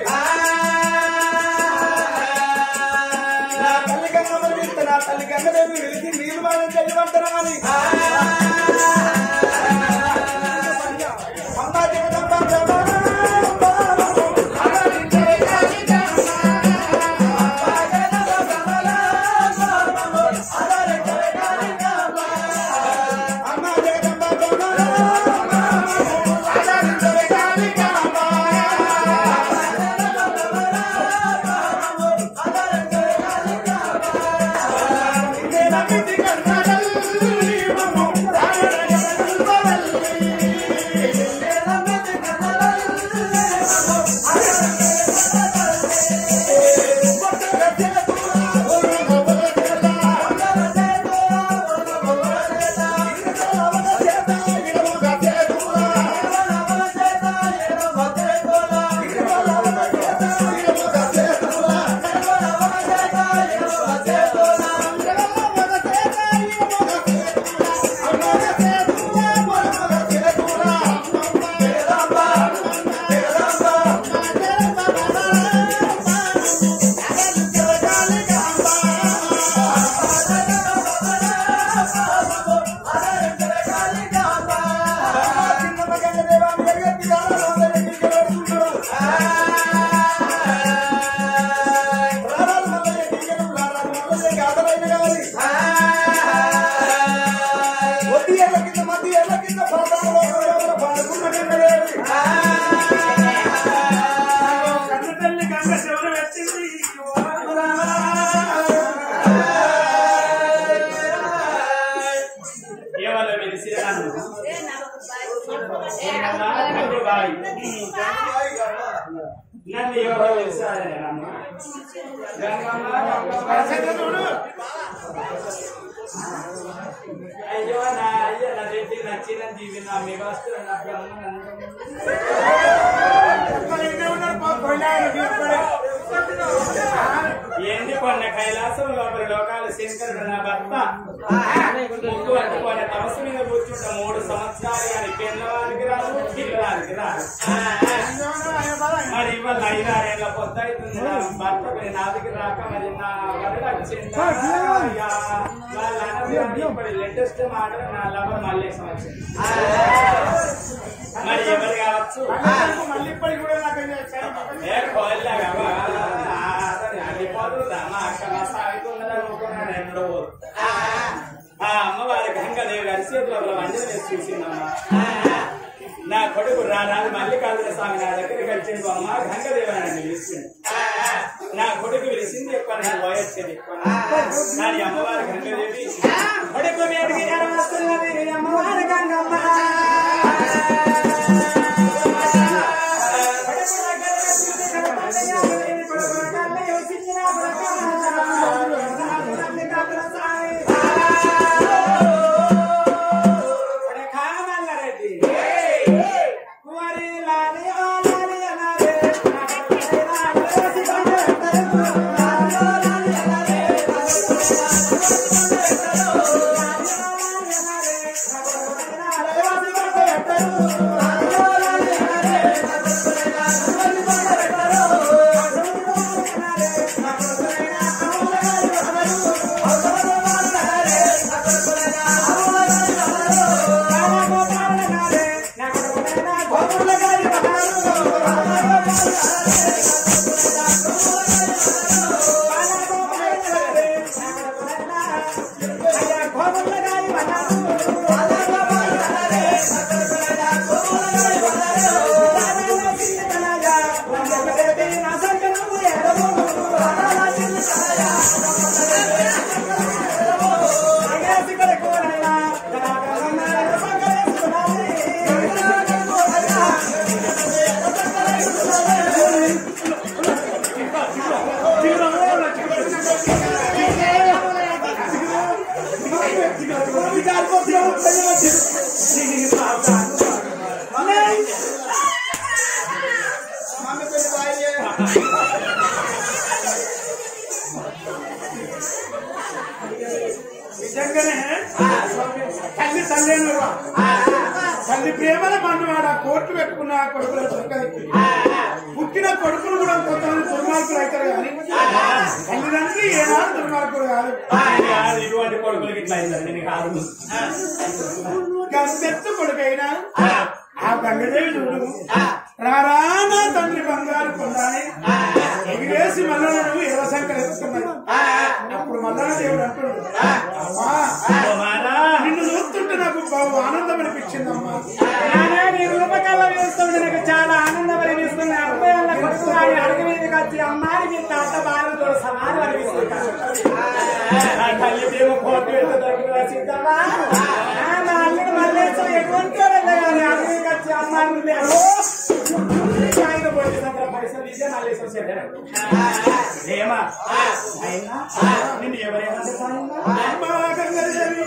నా తల్లి గంగమ్మ పిలిస్తే నా తల్లి గంగదేవి వెలిసి నీళ్ళు మానం చేయమంటారా అని అమ్మ జగదంబ అమ్మ జగదంబ కన్న తల్లి గంగ శివను వచ్చింది ఏమన్నా మీరు శ్రీరాము బాయ్ నన్ను ఎవరో తెలుసారే అమ్మ గంగమ్మ గంగమ్మ అయ్యో నా అయ్యో నా రెడ్డి నచ్చిన జీవి నా మెగాస్టర్ నా బ్రహ్మ ఎండి కొన్న కైలాసం లోపల లోకాల శంకరుడు నా భర్త ముక్కు పట్టుకొని తమసు మీద కూర్చుంట మూడు సంవత్సరాలు కానీ పిల్లవానికి రాదు పిల్లవానికి రాదు మరి ఇవాళ ఐదారేళ్ల పొద్దు అవుతుంది నా భర్త మరి నా దగ్గర రాక మరి నా వరద వచ్చింది వాళ్ళ అన్నది ఇప్పుడు లేటెస్ట్ మాట నా లవర్ మళ్ళీ వచ్చింది మరి ఎవరు కావచ్చు మళ్ళీ ఇప్పటికి కూడా నాకు ఏ కోళ్ళగా అల్లిపోతుందా మా అక్క మా సాగుతున్నది అనుకున్నాను ఎన్నడో ఆ అమ్మవారి గంగదేవి గారి చేతిలో వంజన వేసి చూసిందమ్మా నా కొడుకు రా రాదు మల్లికార్జున స్వామి నా దగ్గరికి వచ్చింది అమ్మ గంగదేవి అని నన్ను పిలిచింది నా కొడుకు పిలిచింది ఎక్కువ నేను పోయొచ్చేది ఎక్కువ కానీ అమ్మవారి గంగదేవి కొడుకు వేడికి జ్వరం వస్తున్నది అమ్మవారి గంగమ్మ నిజంగానే తల్లి తల్లి నువ్వా తల్లి ప్రేమల మండువాడ కోర్టు పెట్టుకున్న కొడుకుల చుక్కలకి పుట్టిన కొడుకులు కూడా కొంతమంది దుర్మార్గులు అవుతారు కానీ తల్లిదండ్రులు ఏనాడు దుర్మార్గులు కాదు కాదు, ఇటువంటి కొడుకులకి ఇట్లా అయిందండి నేను కాదు గంతెత్తు కొడుకైనా ఆ గంగదేవి చూడు రారా నా తండ్రి బంగారు కొండాని ఎగిరేసి మల్లన నువ్వు ఇరవసంకలు ఎత్తుకున్నాయి అప్పుడు మల్లన దేవుడు అంటున్నాడు అమ్మా కుమారా, నిన్ను చూస్తుంటే నాకు బాగు ఆనందం అనిపించిందమ్మా నాన్న, నీ రూపకల్లా చూస్తుంటే నాకు చాలా ఆనందం అనిపిస్తుంది అరవై ఏళ్ళ కొడుకు వాడి అడుగు మీదకి వచ్చి అమ్మాయి మీ తాత బాలతో సమానం అనిపిస్తుంది ఆ తల్లి ఏమో కోర్టు వెళ్తే దొరకదు సీతమ్మా ఆ, నా అల్లుడు మల్లేశ్వరం ఎటువంటి వాడన్నా కానీ అల్లుడికి వచ్చి అమ్మాయిని లేదు ఆయన పోయి దగ్గర పైసలు ఇస్తే మల్లేశ్వరం చెడ్డాడు ఏమా అయినా నిన్ను ఎవరేమన్నా అమ్మ గంగాదేవి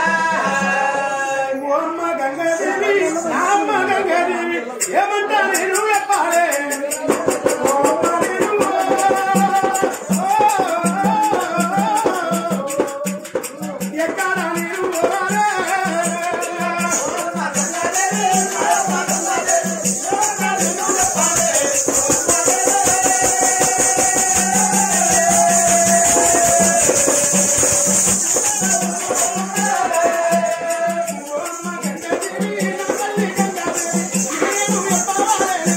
ఓ అమ్మ గంగాదేవి నా అమ్మ గంగాదేవి ఏమంటా నేను చెప్పాలే ఓ అమ్మ నేను ఎక్కడ నేను పోవాలే? ఓ అమ్మ గంగాదేవి నా తల్లి గంగాదేవి నేను చెప్పాలే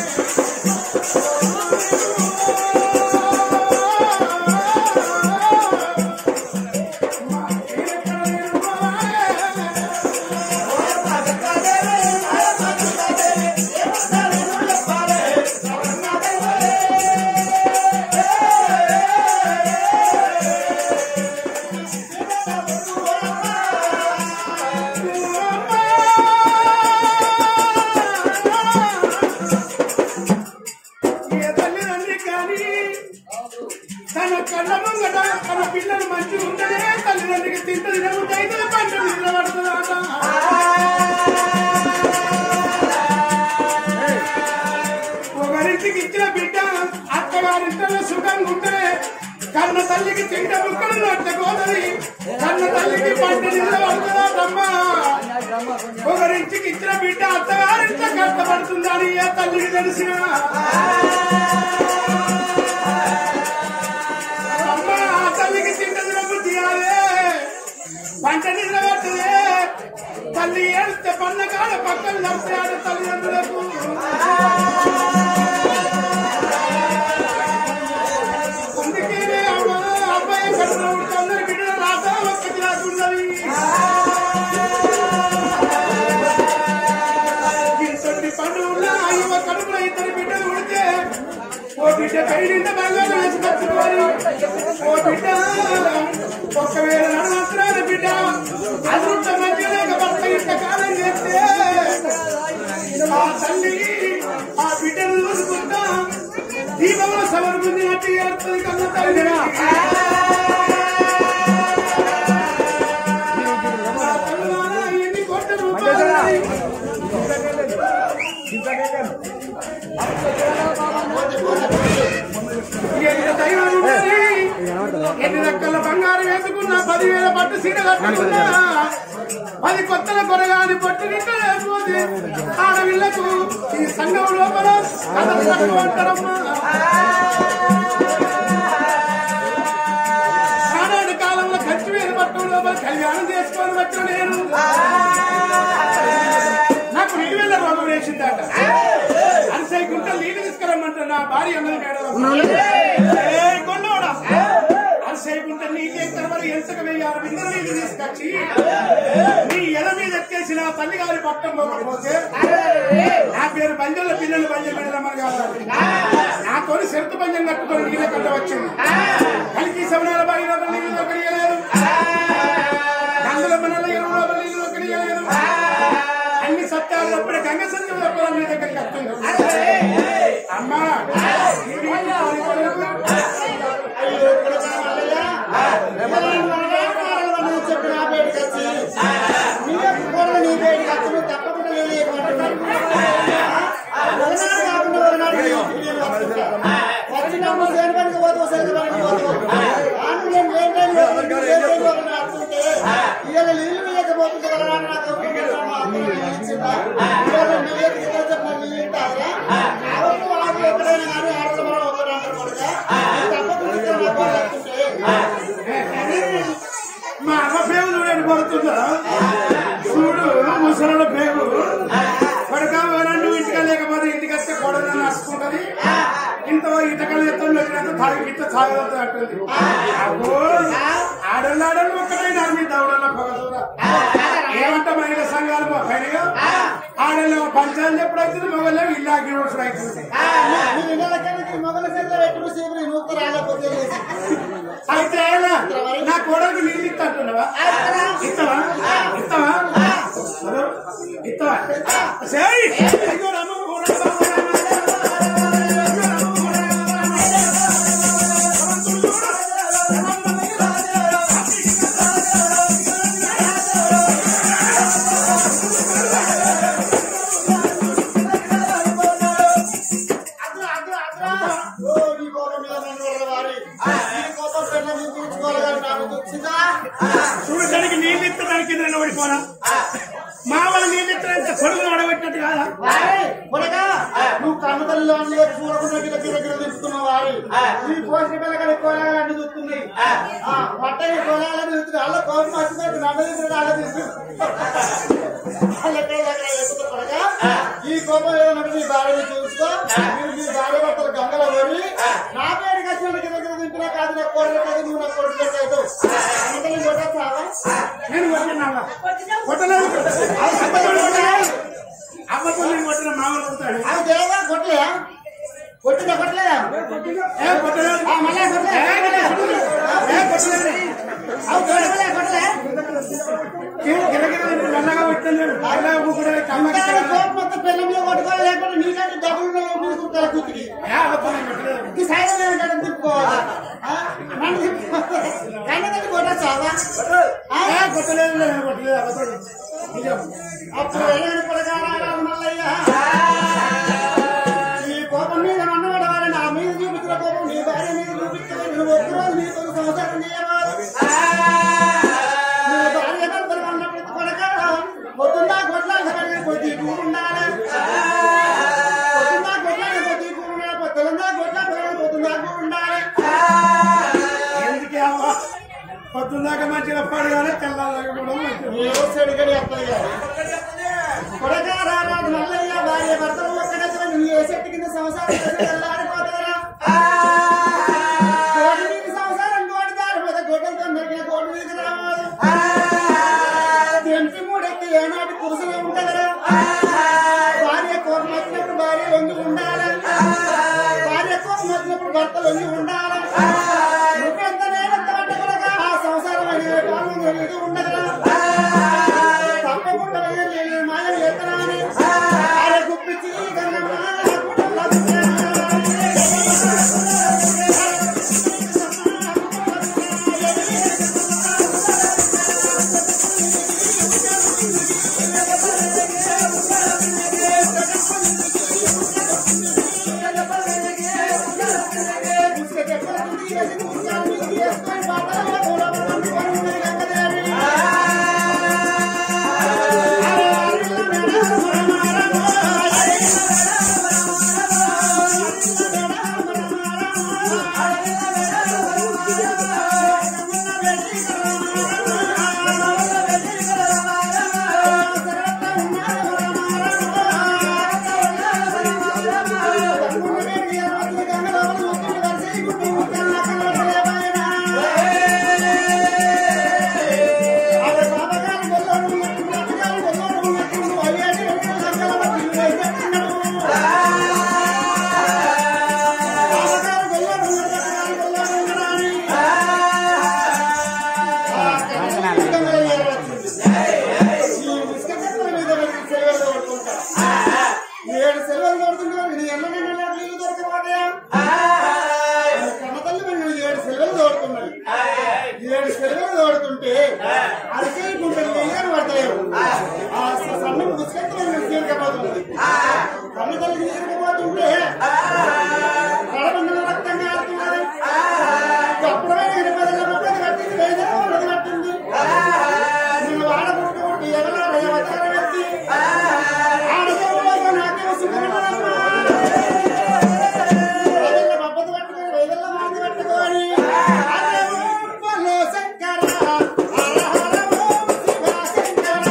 ఏ తల్లిదండ్రి కానీ తన కళ్ళ ముంగట తన పిల్లలు మంచిగా ఉంటేనే తల్లిదండ్రికి తింట తినకుంటే పంట నిలబడుతుందా ఒకరింటికి ఇచ్చిన బిడ్డ అత్తగారింట్లో సుఖంగా ఉంటేనే కన్న తల్లికి తింట ముక్కలు నట్టకోదని కన్న తల్లికి పంట నిలబడుతుందమ్మా ఒకరింటికి ఇచ్చిన బిడ్డ అత్తగారింట్లో కష్టపడుతుందని ఏ తల్లికి తెలిసిన అమ్మా ఆ తల్లికి తింట తినబుద్ధి కాదే పంట నిలబెట్టదే తల్లి ఏడిస్తే పన్నకాడ పక్కన నడిచాడు తల్లిదండ్రులకు అందుకేనే అమ్మా అబ్బాయి కడుపులో ఉంటే అందరి బిడ్డలు రాత ఒక్కటి రాకున్నది ఇంతటి పండుగ యువ కడుపులో ఇద్దరు బిడ్డలు ఉడితే ఓ బిడ్డ కైడింట బాగా రాసి కట్టుకోవాలి ఓ బిడ్డ ఒకవేళ నడవస్తున్నాడు బిడ్డ అదృష్ట మధ్య లేక భర్త ఇంత కాలం చేస్తే ఆ తల్లి ఆ బిడ్డను చూసుకుంటా దీపంలో సమర్పింది అట్టి ఏడుతుంది కన్న తల్లి ఆ తల్లులారా ఎన్ని కోట్ల రూపాయలు ఎంత దైవం ఉన్నది? ఎన్ని రకాల బంగారం వేసుకున్నా పదివేల పట్టు సీర కట్టుకున్నా పది కొత్తల కొరగాని పట్టు నిండా లేకపోతే ఆడవిళ్లకు ఈ సంఘం లోపల కథలు కట్టుకుంటారమ్మా ఆనాడు కాలంలో ఖర్చు వేలు పట్టు లోపల కళ్యాణం చేసుకొని వచ్చిన నేను నాకు నీళ్ళు వెళ్ళ రోగం వేసిందట అరిసై గుంట నీళ్ళు తీసుకురమ్మంటే నా భార్య అన్నది మేడం ఏయ్ కొండోడా అరిసై గుంట నీళ్ళు ఎక్కడ మరి ఎంచక వెయ్యాలి బిందెల నీళ్ళు తీసుకొచ్చి నీ ఎల మీద ఎక్కేసి నా తల్లి గారి పట్టం పోకపోతే నా పేరు బంజల పిల్లలు బంజం పెడదామని కాదు నాతో శరతు బంజం కట్టుకొని నీళ్ళ కంట వచ్చింది కలికి సమయాల బాయిలో నీళ్ళు దొరకలేదు గంగల మనల ఎరువులో నీళ్ళు దొరకలేదు అన్ని సత్యాలు అప్పుడే గంగ సత్యం తప్ప మీ దగ్గరికి వస్తుంది అమ్మా ఇది అయ్యో కొడుకా మల్లయ్య. ఎవరైనా మనగాడు చెప్పి నా బయటకు వచ్చి, నీవే కూరలు నీ బయటకు వచ్చి నువ్వు తప్పకుండా నేను ఏమంటున్నాను. ఒకనాడు కాకుండా ఒకనాడు నీ ఇంటికి నేను వస్తుంటా. వచ్చినప్పుడు దేని పనికి పోతావు, సెలవు పనికి పోతావు. ఆను నేను ఏ టైంలో వస్తాను, నువ్వు ఏ టైంలో ఒకనాడు వస్తుంటే, ఇవాళ నీళ్ళు వేయకపోతుంటే ఒకనాడు నాకు ఒప్పుకుంటాను, అప్పుడు నీళ్ళు ఇచ్చిందా? ఇవాళ నీళ్ళు ఎత్తుకొని చెప్పిన నీళ్ళు ఇస్తారా? ఆడవాళ్ళు వాళ్ళు ఎక్కడైనా కానీ ఆడవాళ్ళు మనం ఒకరు అంటారు కొడుకా. తప్పకుండా ఇక్కడ నాకు వాళ్ళు వస్తుంటే, మా అమ్మ పేరు చూడండి పడుతుందా చూడు ముసలి పేరు పడక రెండు ఇంటికి లేకపోతే ఇంటికి వస్తే కొడదని నడుచుకుంటది ఇంత ఇటకలు ఎత్తం పెట్టినంత తాగి గిట్ట తాగదు అంటుంది అబ్బో ఆడళ్ళు ఆడళ్ళు ఒక్కటైనా మీ దౌడల్లో పొగదూర ఏమంట మహిళా సంఘాలు పైనగా ఆడల్లో పంచాయతీ ఎప్పుడు అవుతుంది మొగల్లో ఇల్లాకి రోజులు అవుతుంది నీ ఇళ్ళకి మొదల చేతిలో పెట్టుకుని సేపు నీ నూత రాలేకపోతే అయితే ఆయన నా కోడలకు నీళ్ళు ఇస్తుంటున్నావా ఇస్తావా ఇస్తావా ఇస్తావా హలో? ఇస్తావా సరే అయ్యో రామ, ఓ రామ, ఓ రామ, అయ్యో రామ, ఓ రామ, అద్రా, అద్రా, అద్రా. ఓ, నీ కోపం మీద నన్ను వదలవారి. నీ కోపం పెళ్ళ మీద తీర్చుకోవాలి కానీ నాకు వచ్చిందా? చూడటానికి నీళ్ళు ఇత్తడానికి నేను ఓడిపోనా మా వాళ్ళు నీళ్ళు ఇత్తడానికి కొడుకులు ఓడబెట్టినట్టు కాదా వారి, కొడకా, నువ్వు కన్ను తల్లిలో అన్ని చూడకుండా గిర గిర గిర తిప్పుతున్నావు వారి. నీ పోసిన పిల్లగాడి కోలాలు అన్ని చూస్తున్నాయి. ఆ, పట్టని కోలాలని చూస్తున్నాయి. వాళ్ళ కోపం వచ్చిందంటే నన్ను చూస్తున్నాడు, వాళ్ళ చూస్తున్నాడు. వాళ్ళు ఎక్కడ ఎక్కడ ఎక్కుతారు కొడకా? ఈ కోపం ఏదైనా నీ భార్యని చూసుకో మీరు నీ భార్య భర్తలు గంగలో పోయి నా పేరు కచ్చిన గిర గిర దింపినా కాదు నా కోడలు కాదు నువ్వు నా కొడుకు అవుతావు అందుకని కొట్టేస్తావా నేను కొట్టినావా కొట్టలేదు అమ్మతో అమ్మతో నేను కొట్టిన మామూలు అవుతాడు అది దేవా కొట్టలే కొట్టిందా కొట్టలేదా ఏ కొట్టలేదు ఆ, మళ్ళా కొట్టలే ఏ కొట్టలేదు. ఏ కొట్టలేదు అవి కొట్టలే కొట్టలే గిరగిర మెల్లగా పెట్టలేదు మెల్లగా ఊపిరి కమ్మకి అందరూ కోపం మొత్తం పెళ్ళ మీద కొట్టుకోవాలి లేకపోతే నీకంటే డబ్బులు మీద కుట్టాలి కూతురికి ఏ అబద్ధం నేను కొట్టలేదు ఈ సైడ్ ఏంటంటే తిప్పుకోవాలి ఆ? నన్ను తిప్పుకోవాలి కన్న తల్లి కొట్టచ్చావా ఏ కొట్టలేదు నేను కొట్టలేదు అబద్ధం నిజం అప్పుడు వెళ్ళని ప్రకారం మల్లయ్య ఈ కోపం మీద అన్నవాడు నా మీద చూపించిన కోపం నీ భార్య మీద చూపించలేదు నువ్వు ఒక్కరోజు నీతో సంసారం చేయవాలి నీ భార్య భర్తలు అన్నప్పుడు కొనక పొద్దున్నా కొట్లాడబడి కొద్ది కూరుండాలి పొద్దున్నా కొట్లాడి కొద్ది కూరుండాలి పొద్దున్నా కొట్లాడబడి పొద్దున్నా కూరుండాలి ఎందుకే అవ్వ పొద్దున్నాక మంచిగా పడగానే తెల్లాదాకా కూడా మంచిగా ఏవో చెడుగడి అత్తయ్య కొడక రారాదు మల్లయ్య భార్య భర్తలు ఒక్కడెక్కడ నీ ఏ చెట్టు కింద సంసారం చేసి తెల్లారిపోతారా కోటి మీద సంసారం కోటి దారి మీద గొడ్డలతో నరికిన కోటి మీద రావాలి తెంపి మూడెక్కి ఏనాటి పురుషులు ఉంటదరా భార్య కోపం వచ్చినప్పుడు భార్య లొంగి ఉండాలి భార్య కోపం వచ్చినప్పుడు భర్త లొంగి ఉండాలి నువ్వెంత నేనంత పట్టకూడగా ఆ సంసారం అనే కాలం ఇది ఉండదురా తప్పకుండా వెళ్ళి మాయ ఎత్తనాని ఆడ గుప్పించి గంగమ్మ గుడ్డలో ఏడు సెలవులు దొరుకుతున్నావు నీ ఎన్న నిన్న నీళ్ళు దొరకవాడయా కన్నతల్లి మరి నువ్వు ఏడు సెలవులు దోడుతున్నాడు ఏడు సెలవులు దోడుతుంటే అరిచేయి గుంటలు వెళ్ళని పడతాయి ఆ సన్న పుస్తకం నువ్వు తీరకపోతుంది కన్నతల్లికి తీరకపోతుంటే కడబంధన రక్తంగా ఆడుతున్నది అప్పుడే నేను పదల ముప్పది కట్టింది వేదన ఉన్నది కట్టింది నిన్ను వాడబుట్టు ఎవరో అవతారం వ్యక్తి ఆడపిల్లలకు నాకే సుఖమమ్మా వేదల్ల పబ్బతి పట్టుకొని వేదల్ల మాది పట్టుకొని అరవలో శంకర హరహరమో శివ శంకర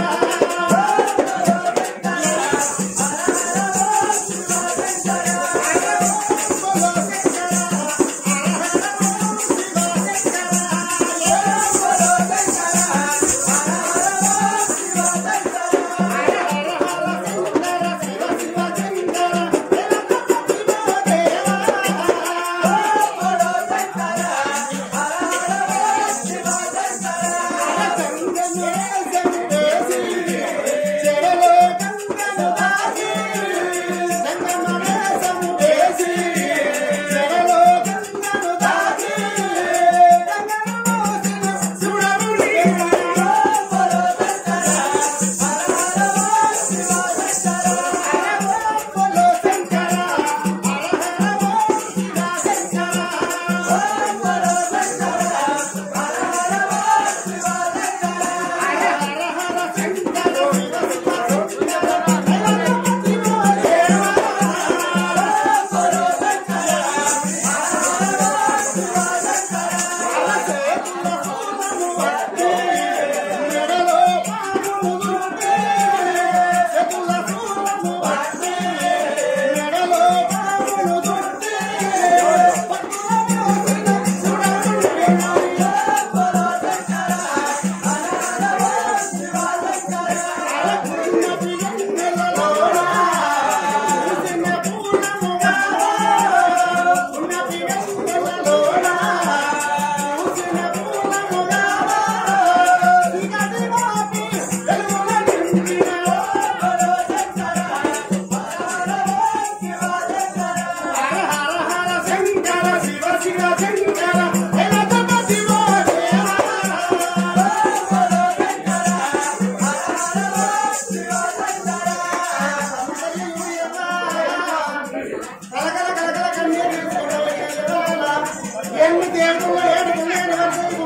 ఎన్ని దేవుడు ఏడుకు లేని వరకు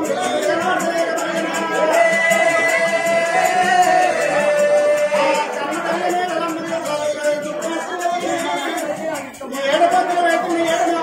ఏడుపత్రుల వైపు నీ ఏడు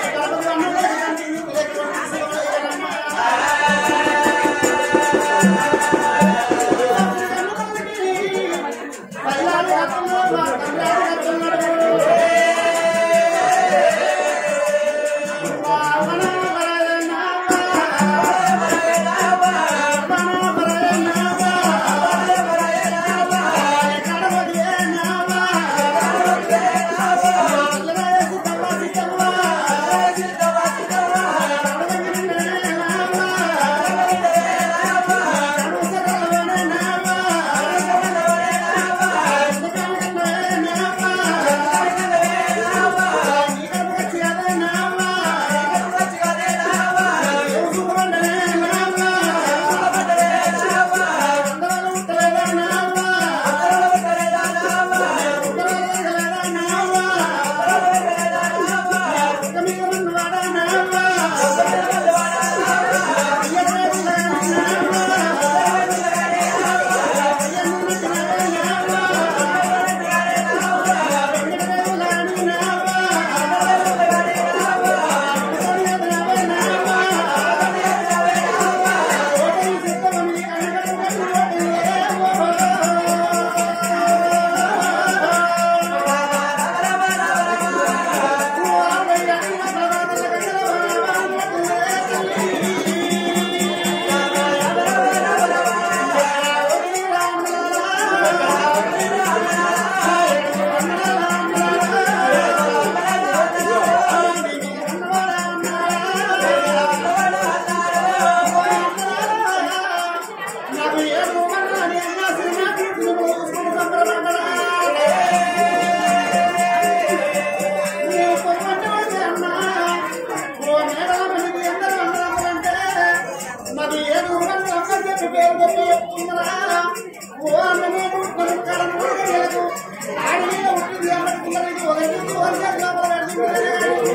మరి ఏడు ఊరంతా ఒక్కరు చెప్పి పేరు చెప్పి చెప్తున్నారా ఓ అన్నమే పుట్టుకొని కడను కూడా లేదు ఆడి మీద ఉంటుంది అన్నట్టున్నారు ఇది ఒక ఇంటికి ఒక చేతి లోపల పెడుతుంది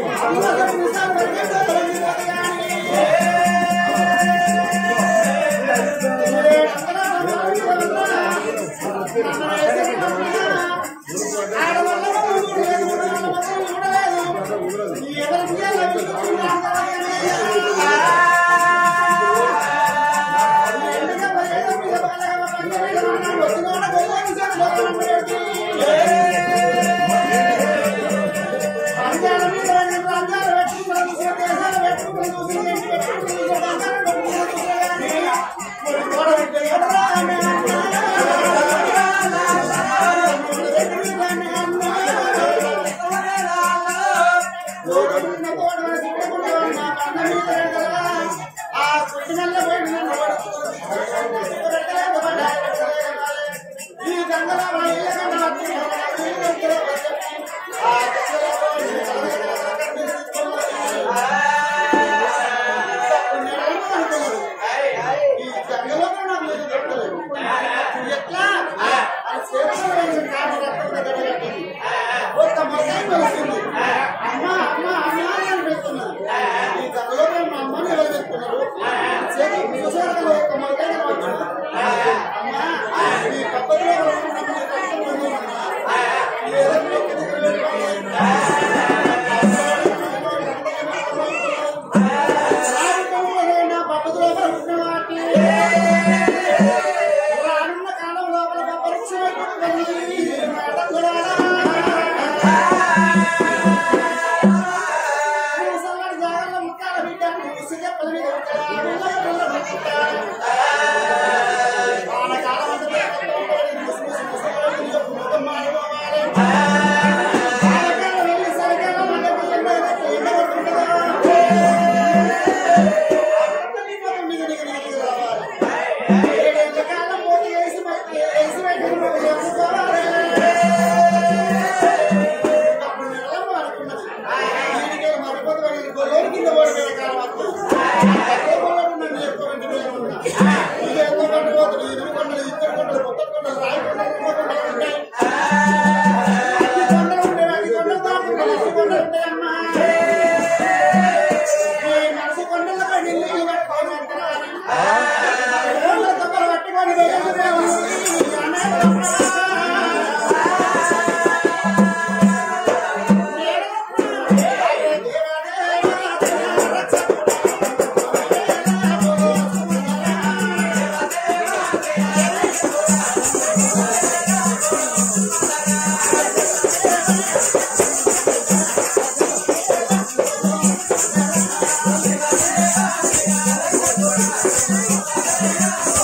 అందరూ నిజాలు పెడితే కానీ అంజాల మీద రెండు అంజాలు పెట్టుకున్నారు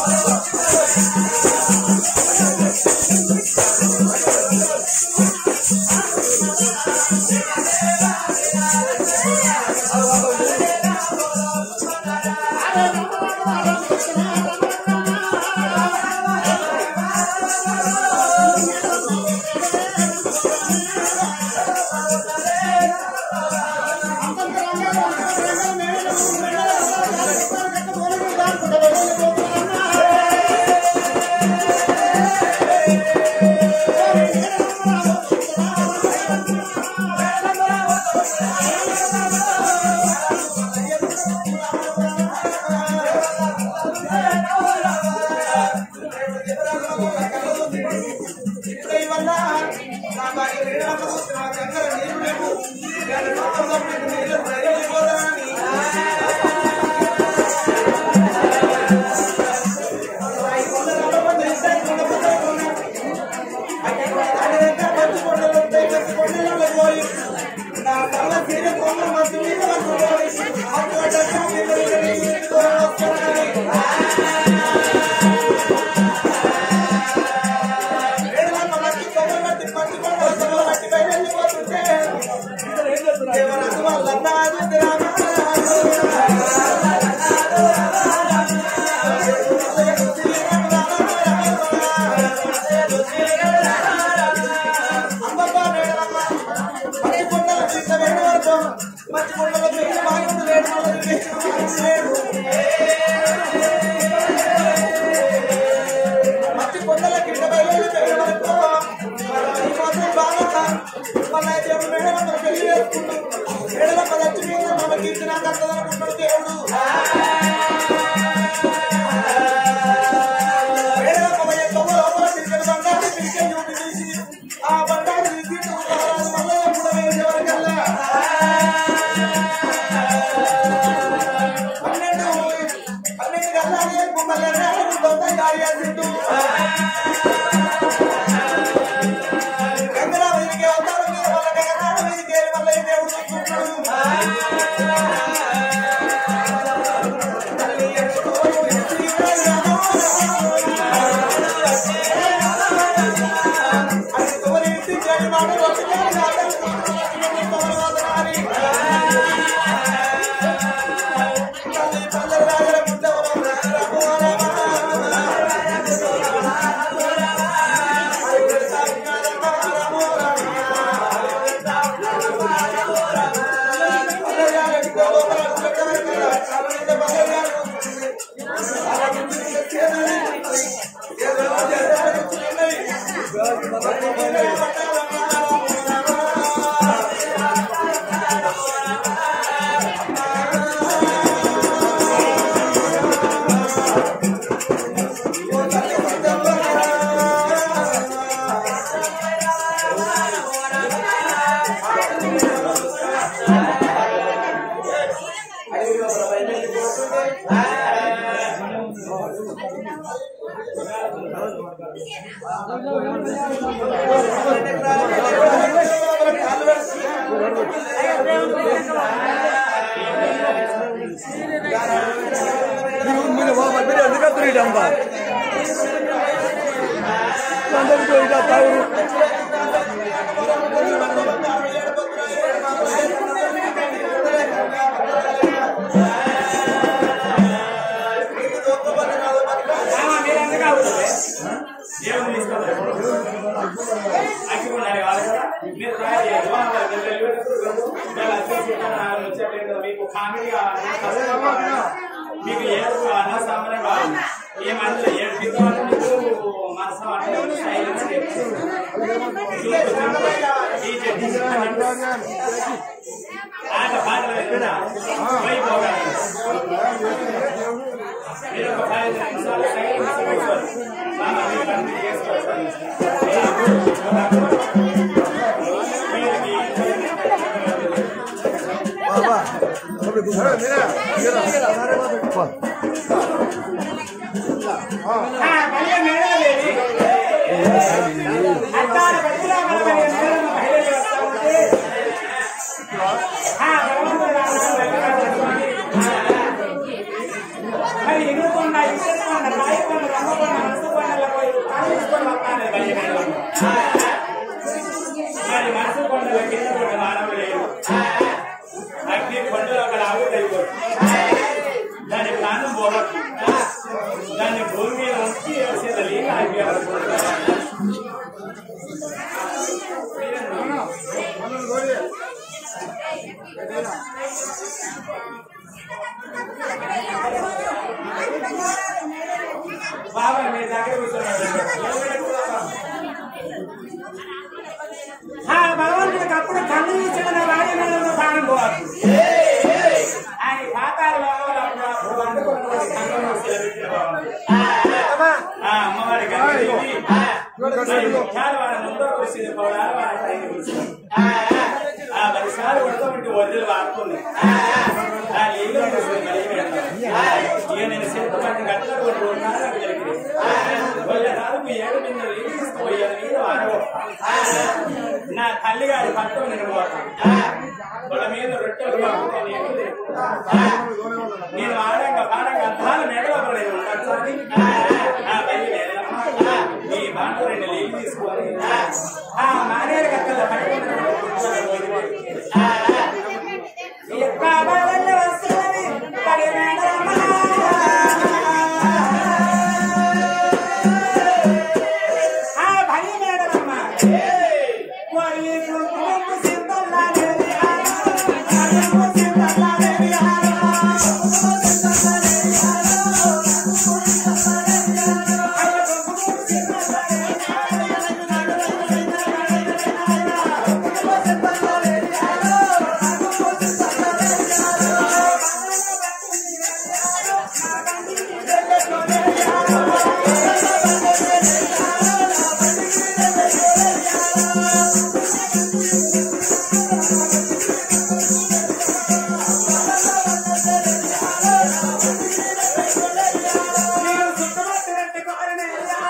మట్టి కొండల కింద బయలు చేయడం వరకు ఈ మాత్రం బాగా మళ్ళీ దేవుడు మేడల మన పెళ్లి చేసుకుంటాం మేడల పదచ్చి మీద మన కీర్తి నాకు అర్థదనుకుంటాడు దేవుడు మేడల పదయ్య కొమ్మ లోపల పిలిచిన బండారు పిలిచే చూపి తీసి ఆ బండారు తీసి మళ్ళీ ఎప్పుడు వేరే ఎవరికల్లా పన్నెండు పన్నెండు గల్లాలి మమ్మల్ని దొంగ గాడి అంటుంటూ గంగరావుడికి అవతారం మీద వాళ్ళ గంగరావుడికి వల్ల ఈ దేవుడు చూస్తున్నాడు తల్లి ఎడుతూ అది తోలి ఇంటి చెడు మాట కొట్టుకొని తల్లి పల్లె రాజల ముందవరం మీరు బాబా మీరు ఎందుకు వస్తారు అమ్మా అందరికీ ఇక తాగురు ఆమా, మీరు ఎందుకు అవుతుంది? దేవుని తీసుకెళ్తారు. అగ్గి ఉండాలి వాళ్ళు కూడా. మీరు తయారు చేయాలి. వాళ్ళు మీరు వెళ్ళేటప్పుడు వాళ్ళు వచ్చేసి ఇక్కడ వచ్చేటప్పుడు మీకు కామెడీ కావాలన్నా, మీకు ఏడు కావాలన్నా సమరం కావాలి ఏమంటే ఏడు దిద్దామని మీకు మనసు అంటే సైలెన్స్ ఆట పాటలు పెట్టినా పోయిపోవాలి మీరు ఒక పది నిమిషాలు సైలెన్స్ కూర్చోండి. బాగా మీరు అన్ని చేసుకోవాలి. బాబా అప్పుడు కూర్చో. మీరా మీరా బా. ఆ, మళ్ళీ మేడలేవి. అద్దాల గదిలో మన మరి మేడలు మహిళలు వస్తా ఉంటే, ఆ, భగవంతుడు నారాయణ వెంకటేశ్వర స్వామి. ఆ, మరి ఎగురుకుండా ఇసురుకుండా రాయకుండా బాబా మీ దగ్గర కూర్చోండి ఆ భగవంతుడికి అప్పుడు కన్ను ఇచ్చిన రాజమేళంలో ప్రాణం పోవాలి ఆయన పాతాలలో అప్పుడు వండుకున్నటువంటి కన్ను మూసి ఆ అమ్మవారి కన్ను చాలా వాళ్ళ ముందు కూర్చుంది పౌడాలు వాళ్ళ పైన కూర్చుంది ఆ పదిసార్లు ఉడకబెట్టి వదిలి వాడుతుంది ఆ నీళ్ళు కూర్చుంది ఇక నేను చేతి పని గట్ల కొన్ని ఉన్నాను కలిగి వాళ్ళ నాలుగు ఏడు నిన్న తీసుకుపోయి మీద వాడవు నా తల్లి గారి పట్టు నేను పోతాను వాళ్ళ మీద రొట్టెలు పట్టుకొని నేను వాడంగా పాడంగా అద్దాల మేడలో నేను ఉండొచ్చు నా పల్లి మేడలమ్మ ఈ మాట రెండు నీళ్ళు తీసుకొని ఆ మానేరు కక్కల వస్తున్నది పడి మేడలమ్మ ఆ భయ మేడలమ్మ వరి కుంకుమ సింతల్లాడేది ఆరా కుంకుమ సింతల్లాడేది ఆరా నేను సుఖపట్టినట్టు కోరనే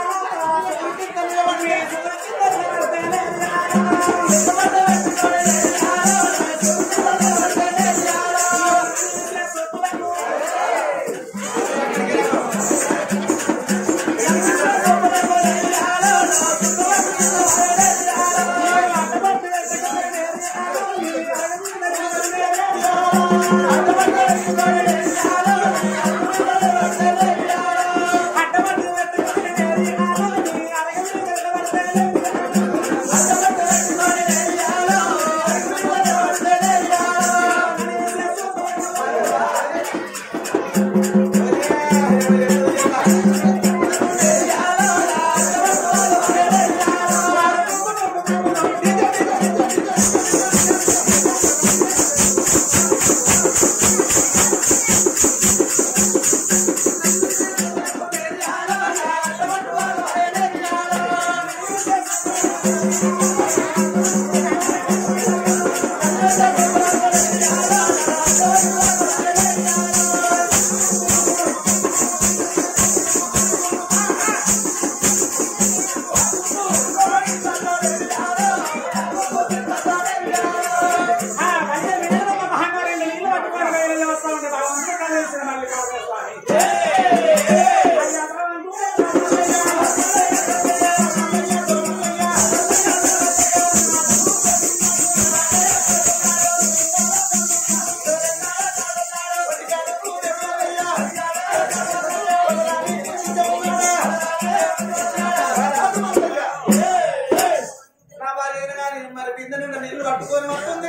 నా భార్య అయినా కానీ మరి బిందె నిండా నీళ్లు పట్టుకొని వస్తుంది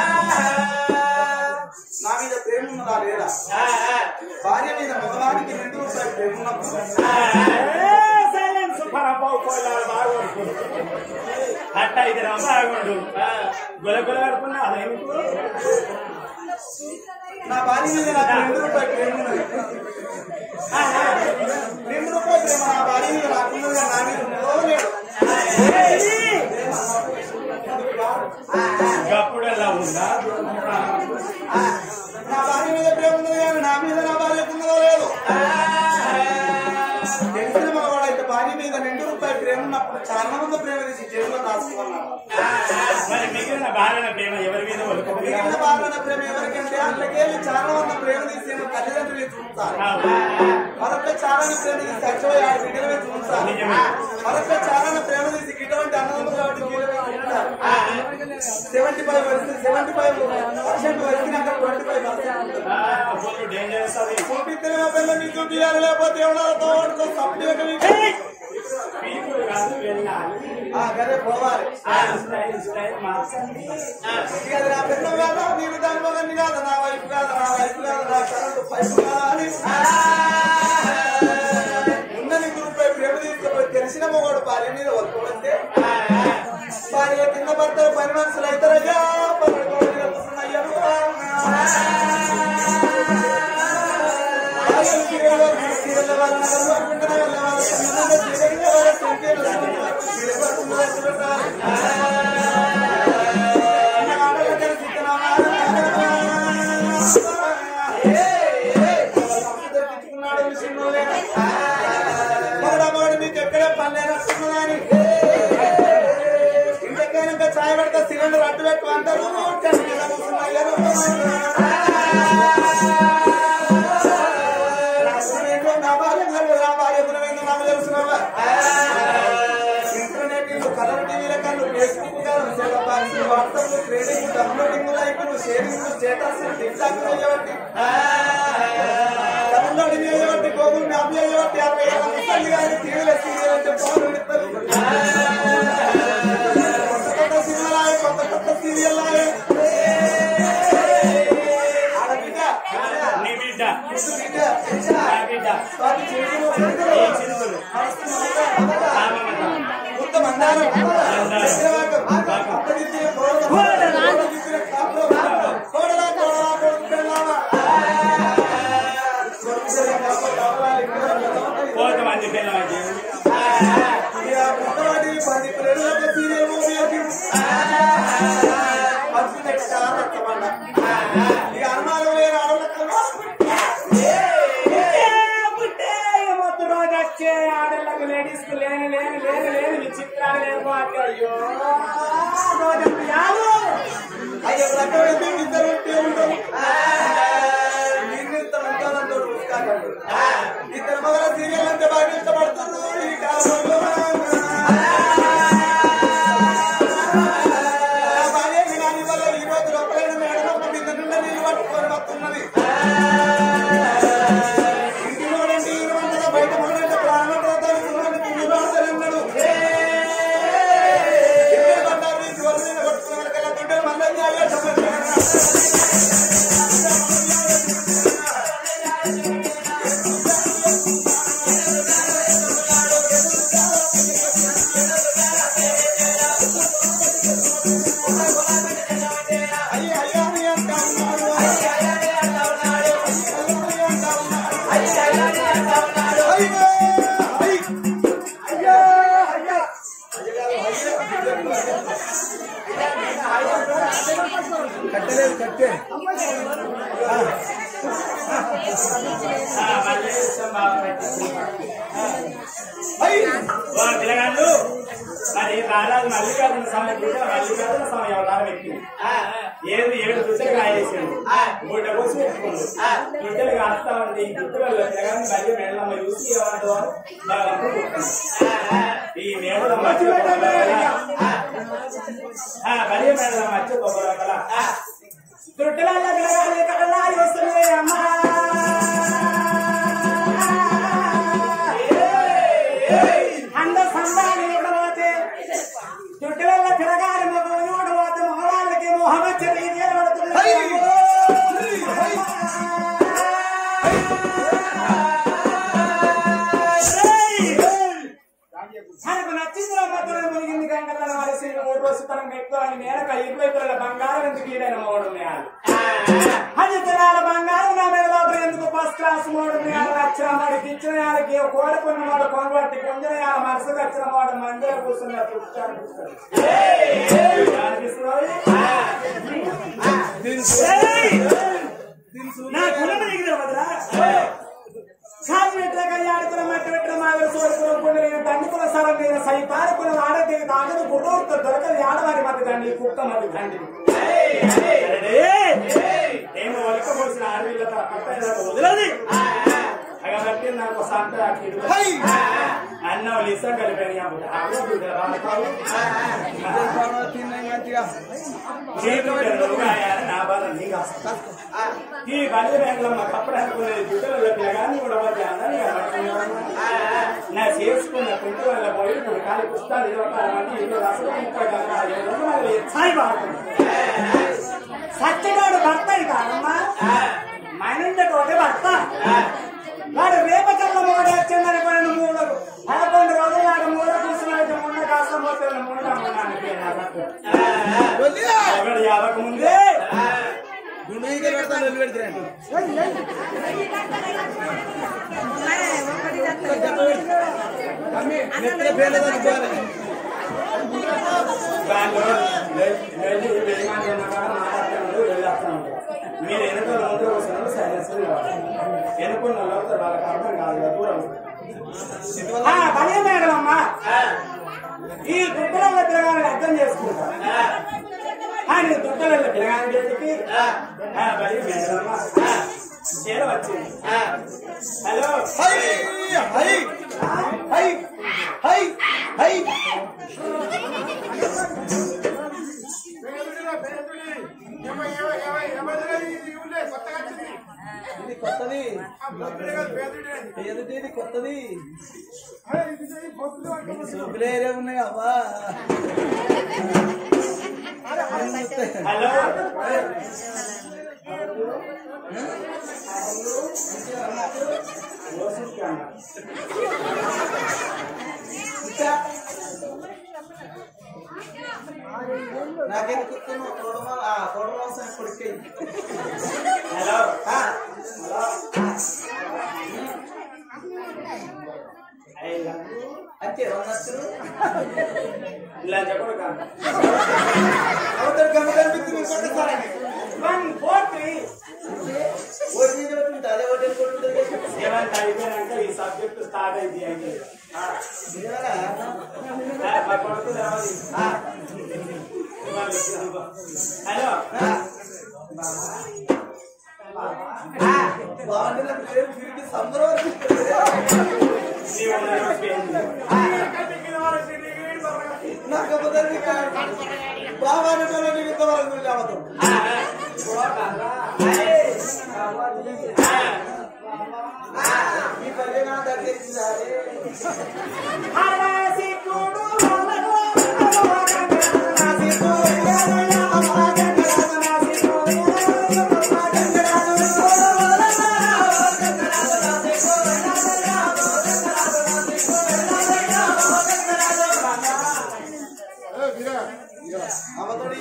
నా మీద ప్రేమ ఉన్నదా లేదా భార్య మీద మగవానికి రెండు రూపాయలు ప్రేమ ఉన్నప్పుడు అట్ట ఇది బాగుండు గుల గుల కడుపున్నా అదేమిటి నా భార్య మీద నాకు రెండు రూపాయలు ప్రేమ ఉన్నది రెండు రూపాయలు ప్రేమ నా భార్య మీద నాకున్నది నా మీద ఉన్నదో లేదు గప్పుడెలా ఉందా నా భార్య మీద ప్రేమ ఉన్నది కానీ నా మీద నా భార్యకు ఉన్నదో లేదు తెలిసిన మగవాడైతే భార్య మీద రెండు రూపాయలు ప్రేమ ఉన్నప్పుడు చాలా మంది ప్రేమ తీసి జైల్లో దాచుకున్నాడు మరి మిగిలిన భార్యల ప్రేమ ఎవరి మీద ఒలుకోదు మిగిలిన బాలన ప్రేమ ఎవరికంటే అట్లకెళ్ళి చాలా మంది ప్రేమ తీసి తల్లిదండ్రులు చూస్తారు మరొక చాలా ప్రేమ తీసి చచ్చిపోయి ఆడ బిడ్డల మీద చూస్తారు నిజమే. మరొక చాలా ప్రేమ తీసి గిటువంటి అన్నదమ్ములు కాబట్టి కీళ్ళ మీద చూస్తారు సెవెంటీ ఫైవ్ వరకు సెవెంటీ ఫైవ్ పర్సెంట్ వరకు అక్కడ twenty five percent full dangerous అది చూపిస్తే మా పిల్లలు మీకు చూపించాలి లేకపోతే ఎవరితో వాడుకో సప్లీ గదే పోవాలి స్టైల్ స్టైల్ మార్చండి ఇక అది నా పెళ్ళం కాదా నీకు దాని మగన్ని కాదా నా వైపు కాదా నా వైపు కాదా నా కరెంటు పైపు కాదా అని ఉన్నది గురుపై ప్రేమ తీసుకుపోయి తెలిసిన మొగోడు భార్య మీద వలుకోవస్తే భార్య కింద భర్తలు పని మనుషులు అవుతారయ్యా పన్నెండు కోట్ల మీద కూర్చున్నయ్యా. భార్యలు సీరియల్ సీరియల్ వాళ్ళ నగలు పట్టుకుంటూనే వాళ్ళ వాళ్ళ చిన్నగా సీరియల్ వాళ్ళ సెంటీలు సీరియల్ పట్టుకుంటూ పెట్టాలి. చాయ్ పెడతా సిలిండర్ అడ్డు పెట్టు అంటారు నా భార్య నా భార్య నాకు తెలుసుకున్నావా ఇంటర్నెట్ కలర్ టీవీల కన్నా Facebook WhatsApp trading downloading like sharing status TikTok చేయబట్టి డౌన్లోడింగ్ చేయబట్టి గూగుల్ మ్యాప్ చేయబట్టి అరవై ఏళ్ళ ముసలి గారి టీవీలో సీరియల్ అంటే ఫోన్ ఇస్తారు కొత్త కొత్త సినిమాలు కొత్త కొత్త సీరియల్ ఆడబిడ్డ నీ బిడ్డ ముద్దు బిడ్డ నా బిడ్డ స్వాతి చేతులు ఏ చిరుకులు ముద్ద మందారం చక్రవాకం అప్పగిస్తే కోడల కోడలిచ్చిన కాపురం కోడలా కోడలా కొడుకు పెళ్ళామా కొంతమంది పిల్లలకి ఇక పుట్టవాడి పది పిల్లలకు సీరియల్ మూవీ అది పచ్చి రక్తమండ ఇక అనుమానం లేని ఆడవాళ్ళకన్నా మొత్తం రోజు వచ్చే ఆడళ్ళకు లేడీస్ కు లేని లేని లేని లేని విచిత్రాలు లేవు అంటే అయ్యో రోజు యాదు అయ్యో రకమైన ఇద్దరు ఉంటే ఉండవు నిర్ణయితం ఉంటానంతో ఇద్దరు మొదల సీరియల్ అంటే బాగా ఇష్టపడుతున్నారు ఈ కాలంలో ఆ భార్యకి నాని వల్ల ఈ రోజు లోపలైన మేడలో మీద నిండా నీళ్ళు పట్టుకొని వస్తున్నది ఇంటి నోడండి ఈ వందల బయట మొదలంటే ప్రాణం పోతాడు కింద పడతానన్నాడు ఇద్దరు బండారు తీసి వాళ్ళ మీద కొట్టుకున్న వాళ్ళకల్లా దుడ్డలు మళ్ళీ అయ్యా చెప్పండి అయ్యా అయ్యా అని అంటా ఉన్నాడు అయ్యా అయ్యా అని అంటా ఉన్నాడు అయ్యా అయ్యా అని అంటా ఉన్నాడు అయ్యో అయ్యో అయ్యో కట్టలేదు కట్టే మళ్ళీ ఇష్టం బాగా పెట్టింది. అయ్యో ఓ పిల్లగాళ్ళు మరి రారాజు మల్లికార్జున స్వామి పూజ మల్లికార్జున స్వామి అవతారం ఎక్కింది ఏడు ఏడు దుడ్డలు కాయేసిండు గుడ్డ కోసి పెట్టుకుండు దుడ్డలు కాస్తా ఉంది ఈ గుడ్డలలో పిల్లగాన్ని బలి మేడలమ్మ చూసి ఏమంటో భగవంతుడు పుట్టింది. ఈ మేడల మధ్య బలి మేడల మధ్య గొప్ప దుడ్డల పిల్లగాలి కళ్ళ వస్తున్నాయి అమ్మా అంద సందాన్ని ఇవ్వడబోతే చుట్టువల్ల తిరగాలి మగవాళ్ళు ఇవ్వడబోతే మగవాళ్ళకి మొహమ్మద్ మనకు నచ్చింది మాత్రమే మునిగింది గంగల వారసి మూడు రోజు తరం పెట్టుకోవాలి నేనక ఇరువైపుల బంగారం ఎందుకు ఈడైన మోడు అది తినాల బంగారం నా మీద లోపల ఎందుకు ఫస్ట్ క్లాస్ మోడు వచ్చిన వాడికి ఇచ్చిన వాళ్ళకి కోరుకున్న వాడు కొనబట్టి పొందిన వాళ్ళ మనసుకు వచ్చిన వాడు మండే కూర్చున్న కూర్చొని నా కులం నీకు తెలియదురా సాగినట్లే కళ్యాణకుల మట్టి పెట్టిన మాగల సోడుకుల పుండలిన దండుకుల సరం మీద సై పారుకుల ఆడతీగి తాగదు గుడ్డోడుతో దొరకదు ఆడవారి మధ్య దండి కుక్క మధ్య దండి ఏమో ఒలకపోసిన ఆడవిల్ల వదిలది అగబట్టి నాకు సంత అన్న వాళ్ళు ఇస్తాం కలిపాను తిన్నాయి మంచిగా నా బాధ నీకు వస్తా. ఈ బల్లి బ్యాంకులమ్మ కప్పుడు అనుకునేది జుట్టుల పిల్లగాని కూడా వచ్చాను నా చేసుకున్న కుంటు వల్ల పోయి ఇప్పుడు కాలి పుస్తకాలు ఇరవై ఆరు మంది ఇల్లు రాసులు ముప్పై దాకా ఐదు వందలు నాకు సాయి బాగుంది సత్యగాడు భర్త కాదమ్మా మైనంటే ఒకటి భర్త వాడు రేపకల్ల మూడు వచ్చిందని పన్నెండు మూడు పదకొండు రోజులు నాడు మూడో కూర్చున్నట్టు మొన్న కాస్త పోతే మూడు ఒకటి యాభై ముందే గుండె ఈగ పెడతాను వెళ్ళి పెడతాను నెత్తిన పేర్లేదు అనుకోవాలి మీరు ఎన్నికల ముందు వస్తున్నారు సైలెన్స్ ఎన్నుకున్న వాళ్ళు వాళ్ళకి అర్థం కాదు కదా, దూరం పని మేడం అమ్మా ఈ దుడ్డల పిల్లగాని అర్థం చేసుకుంటా ఆయన దుడ్డల పిల్లగాని చేతికి బలి మేడమ్మా చీర వచ్చింది hello hi hi hi hi hi ఇది కొత్తది ఎదుటి ఇది కొత్తది సోపులు ఏరియా ఉన్నాయి అవ్వా హలో నాకేది కుత్తును కొడమ ఆ కొడమ అవసరం కొడుకే హలో అంతే వందస్తులు ఇలా చెప్పడు కాదు అవతల గమ్మ కనిపిస్తుంది ఇంకొకసారి వన్ ఫోర్ త్రీ ఓడి మీద పెట్టుకుంటా అదే హోటల్ కొట్టుంటుంది సెవెంత్ అయిపోయినాక ఈ సబ్జెక్ట్ స్టార్ట్ అయింది అయితే నిజమేనా? హలో బాగుంది నాకు పేరు తిరిగి సంబరం అనిపిస్తుంది. నాకు అబద్ధాలు చెప్పారు. బాగా అనేటోళ్ళు నీకు ఇంతవరకు గురించి అబద్ధం. ఈ పల్లె నా దగ్గర ఇచ్చినారే. అబద్ధం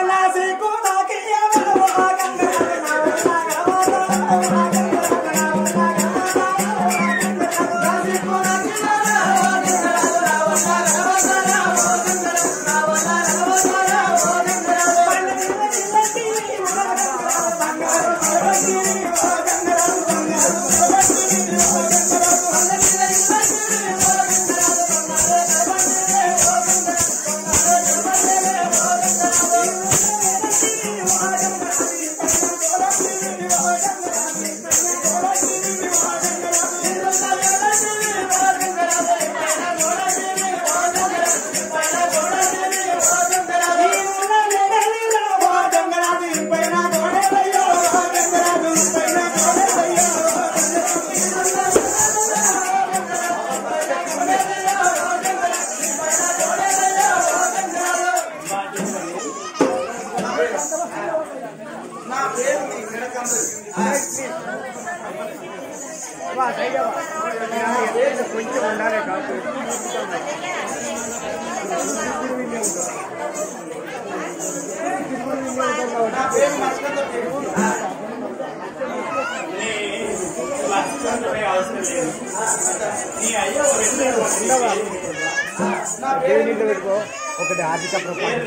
నా పేరు నీ వెనకందరి. నా పేరు మస్కందర్ పేరు. నా పేరు ఒకటి ఆర్థిక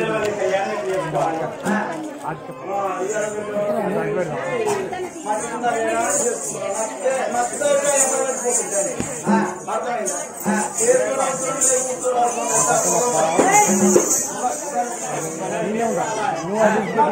మస్కందరేనా? మస్తే- మస్తోగా ఎవరు పెట్టుకుంటారు? ఆ, అర్థమైందా? ఆ, పేరు కూడా అవసరం లేదు, కూతురు అవసరం లేదు. నువ్వు అది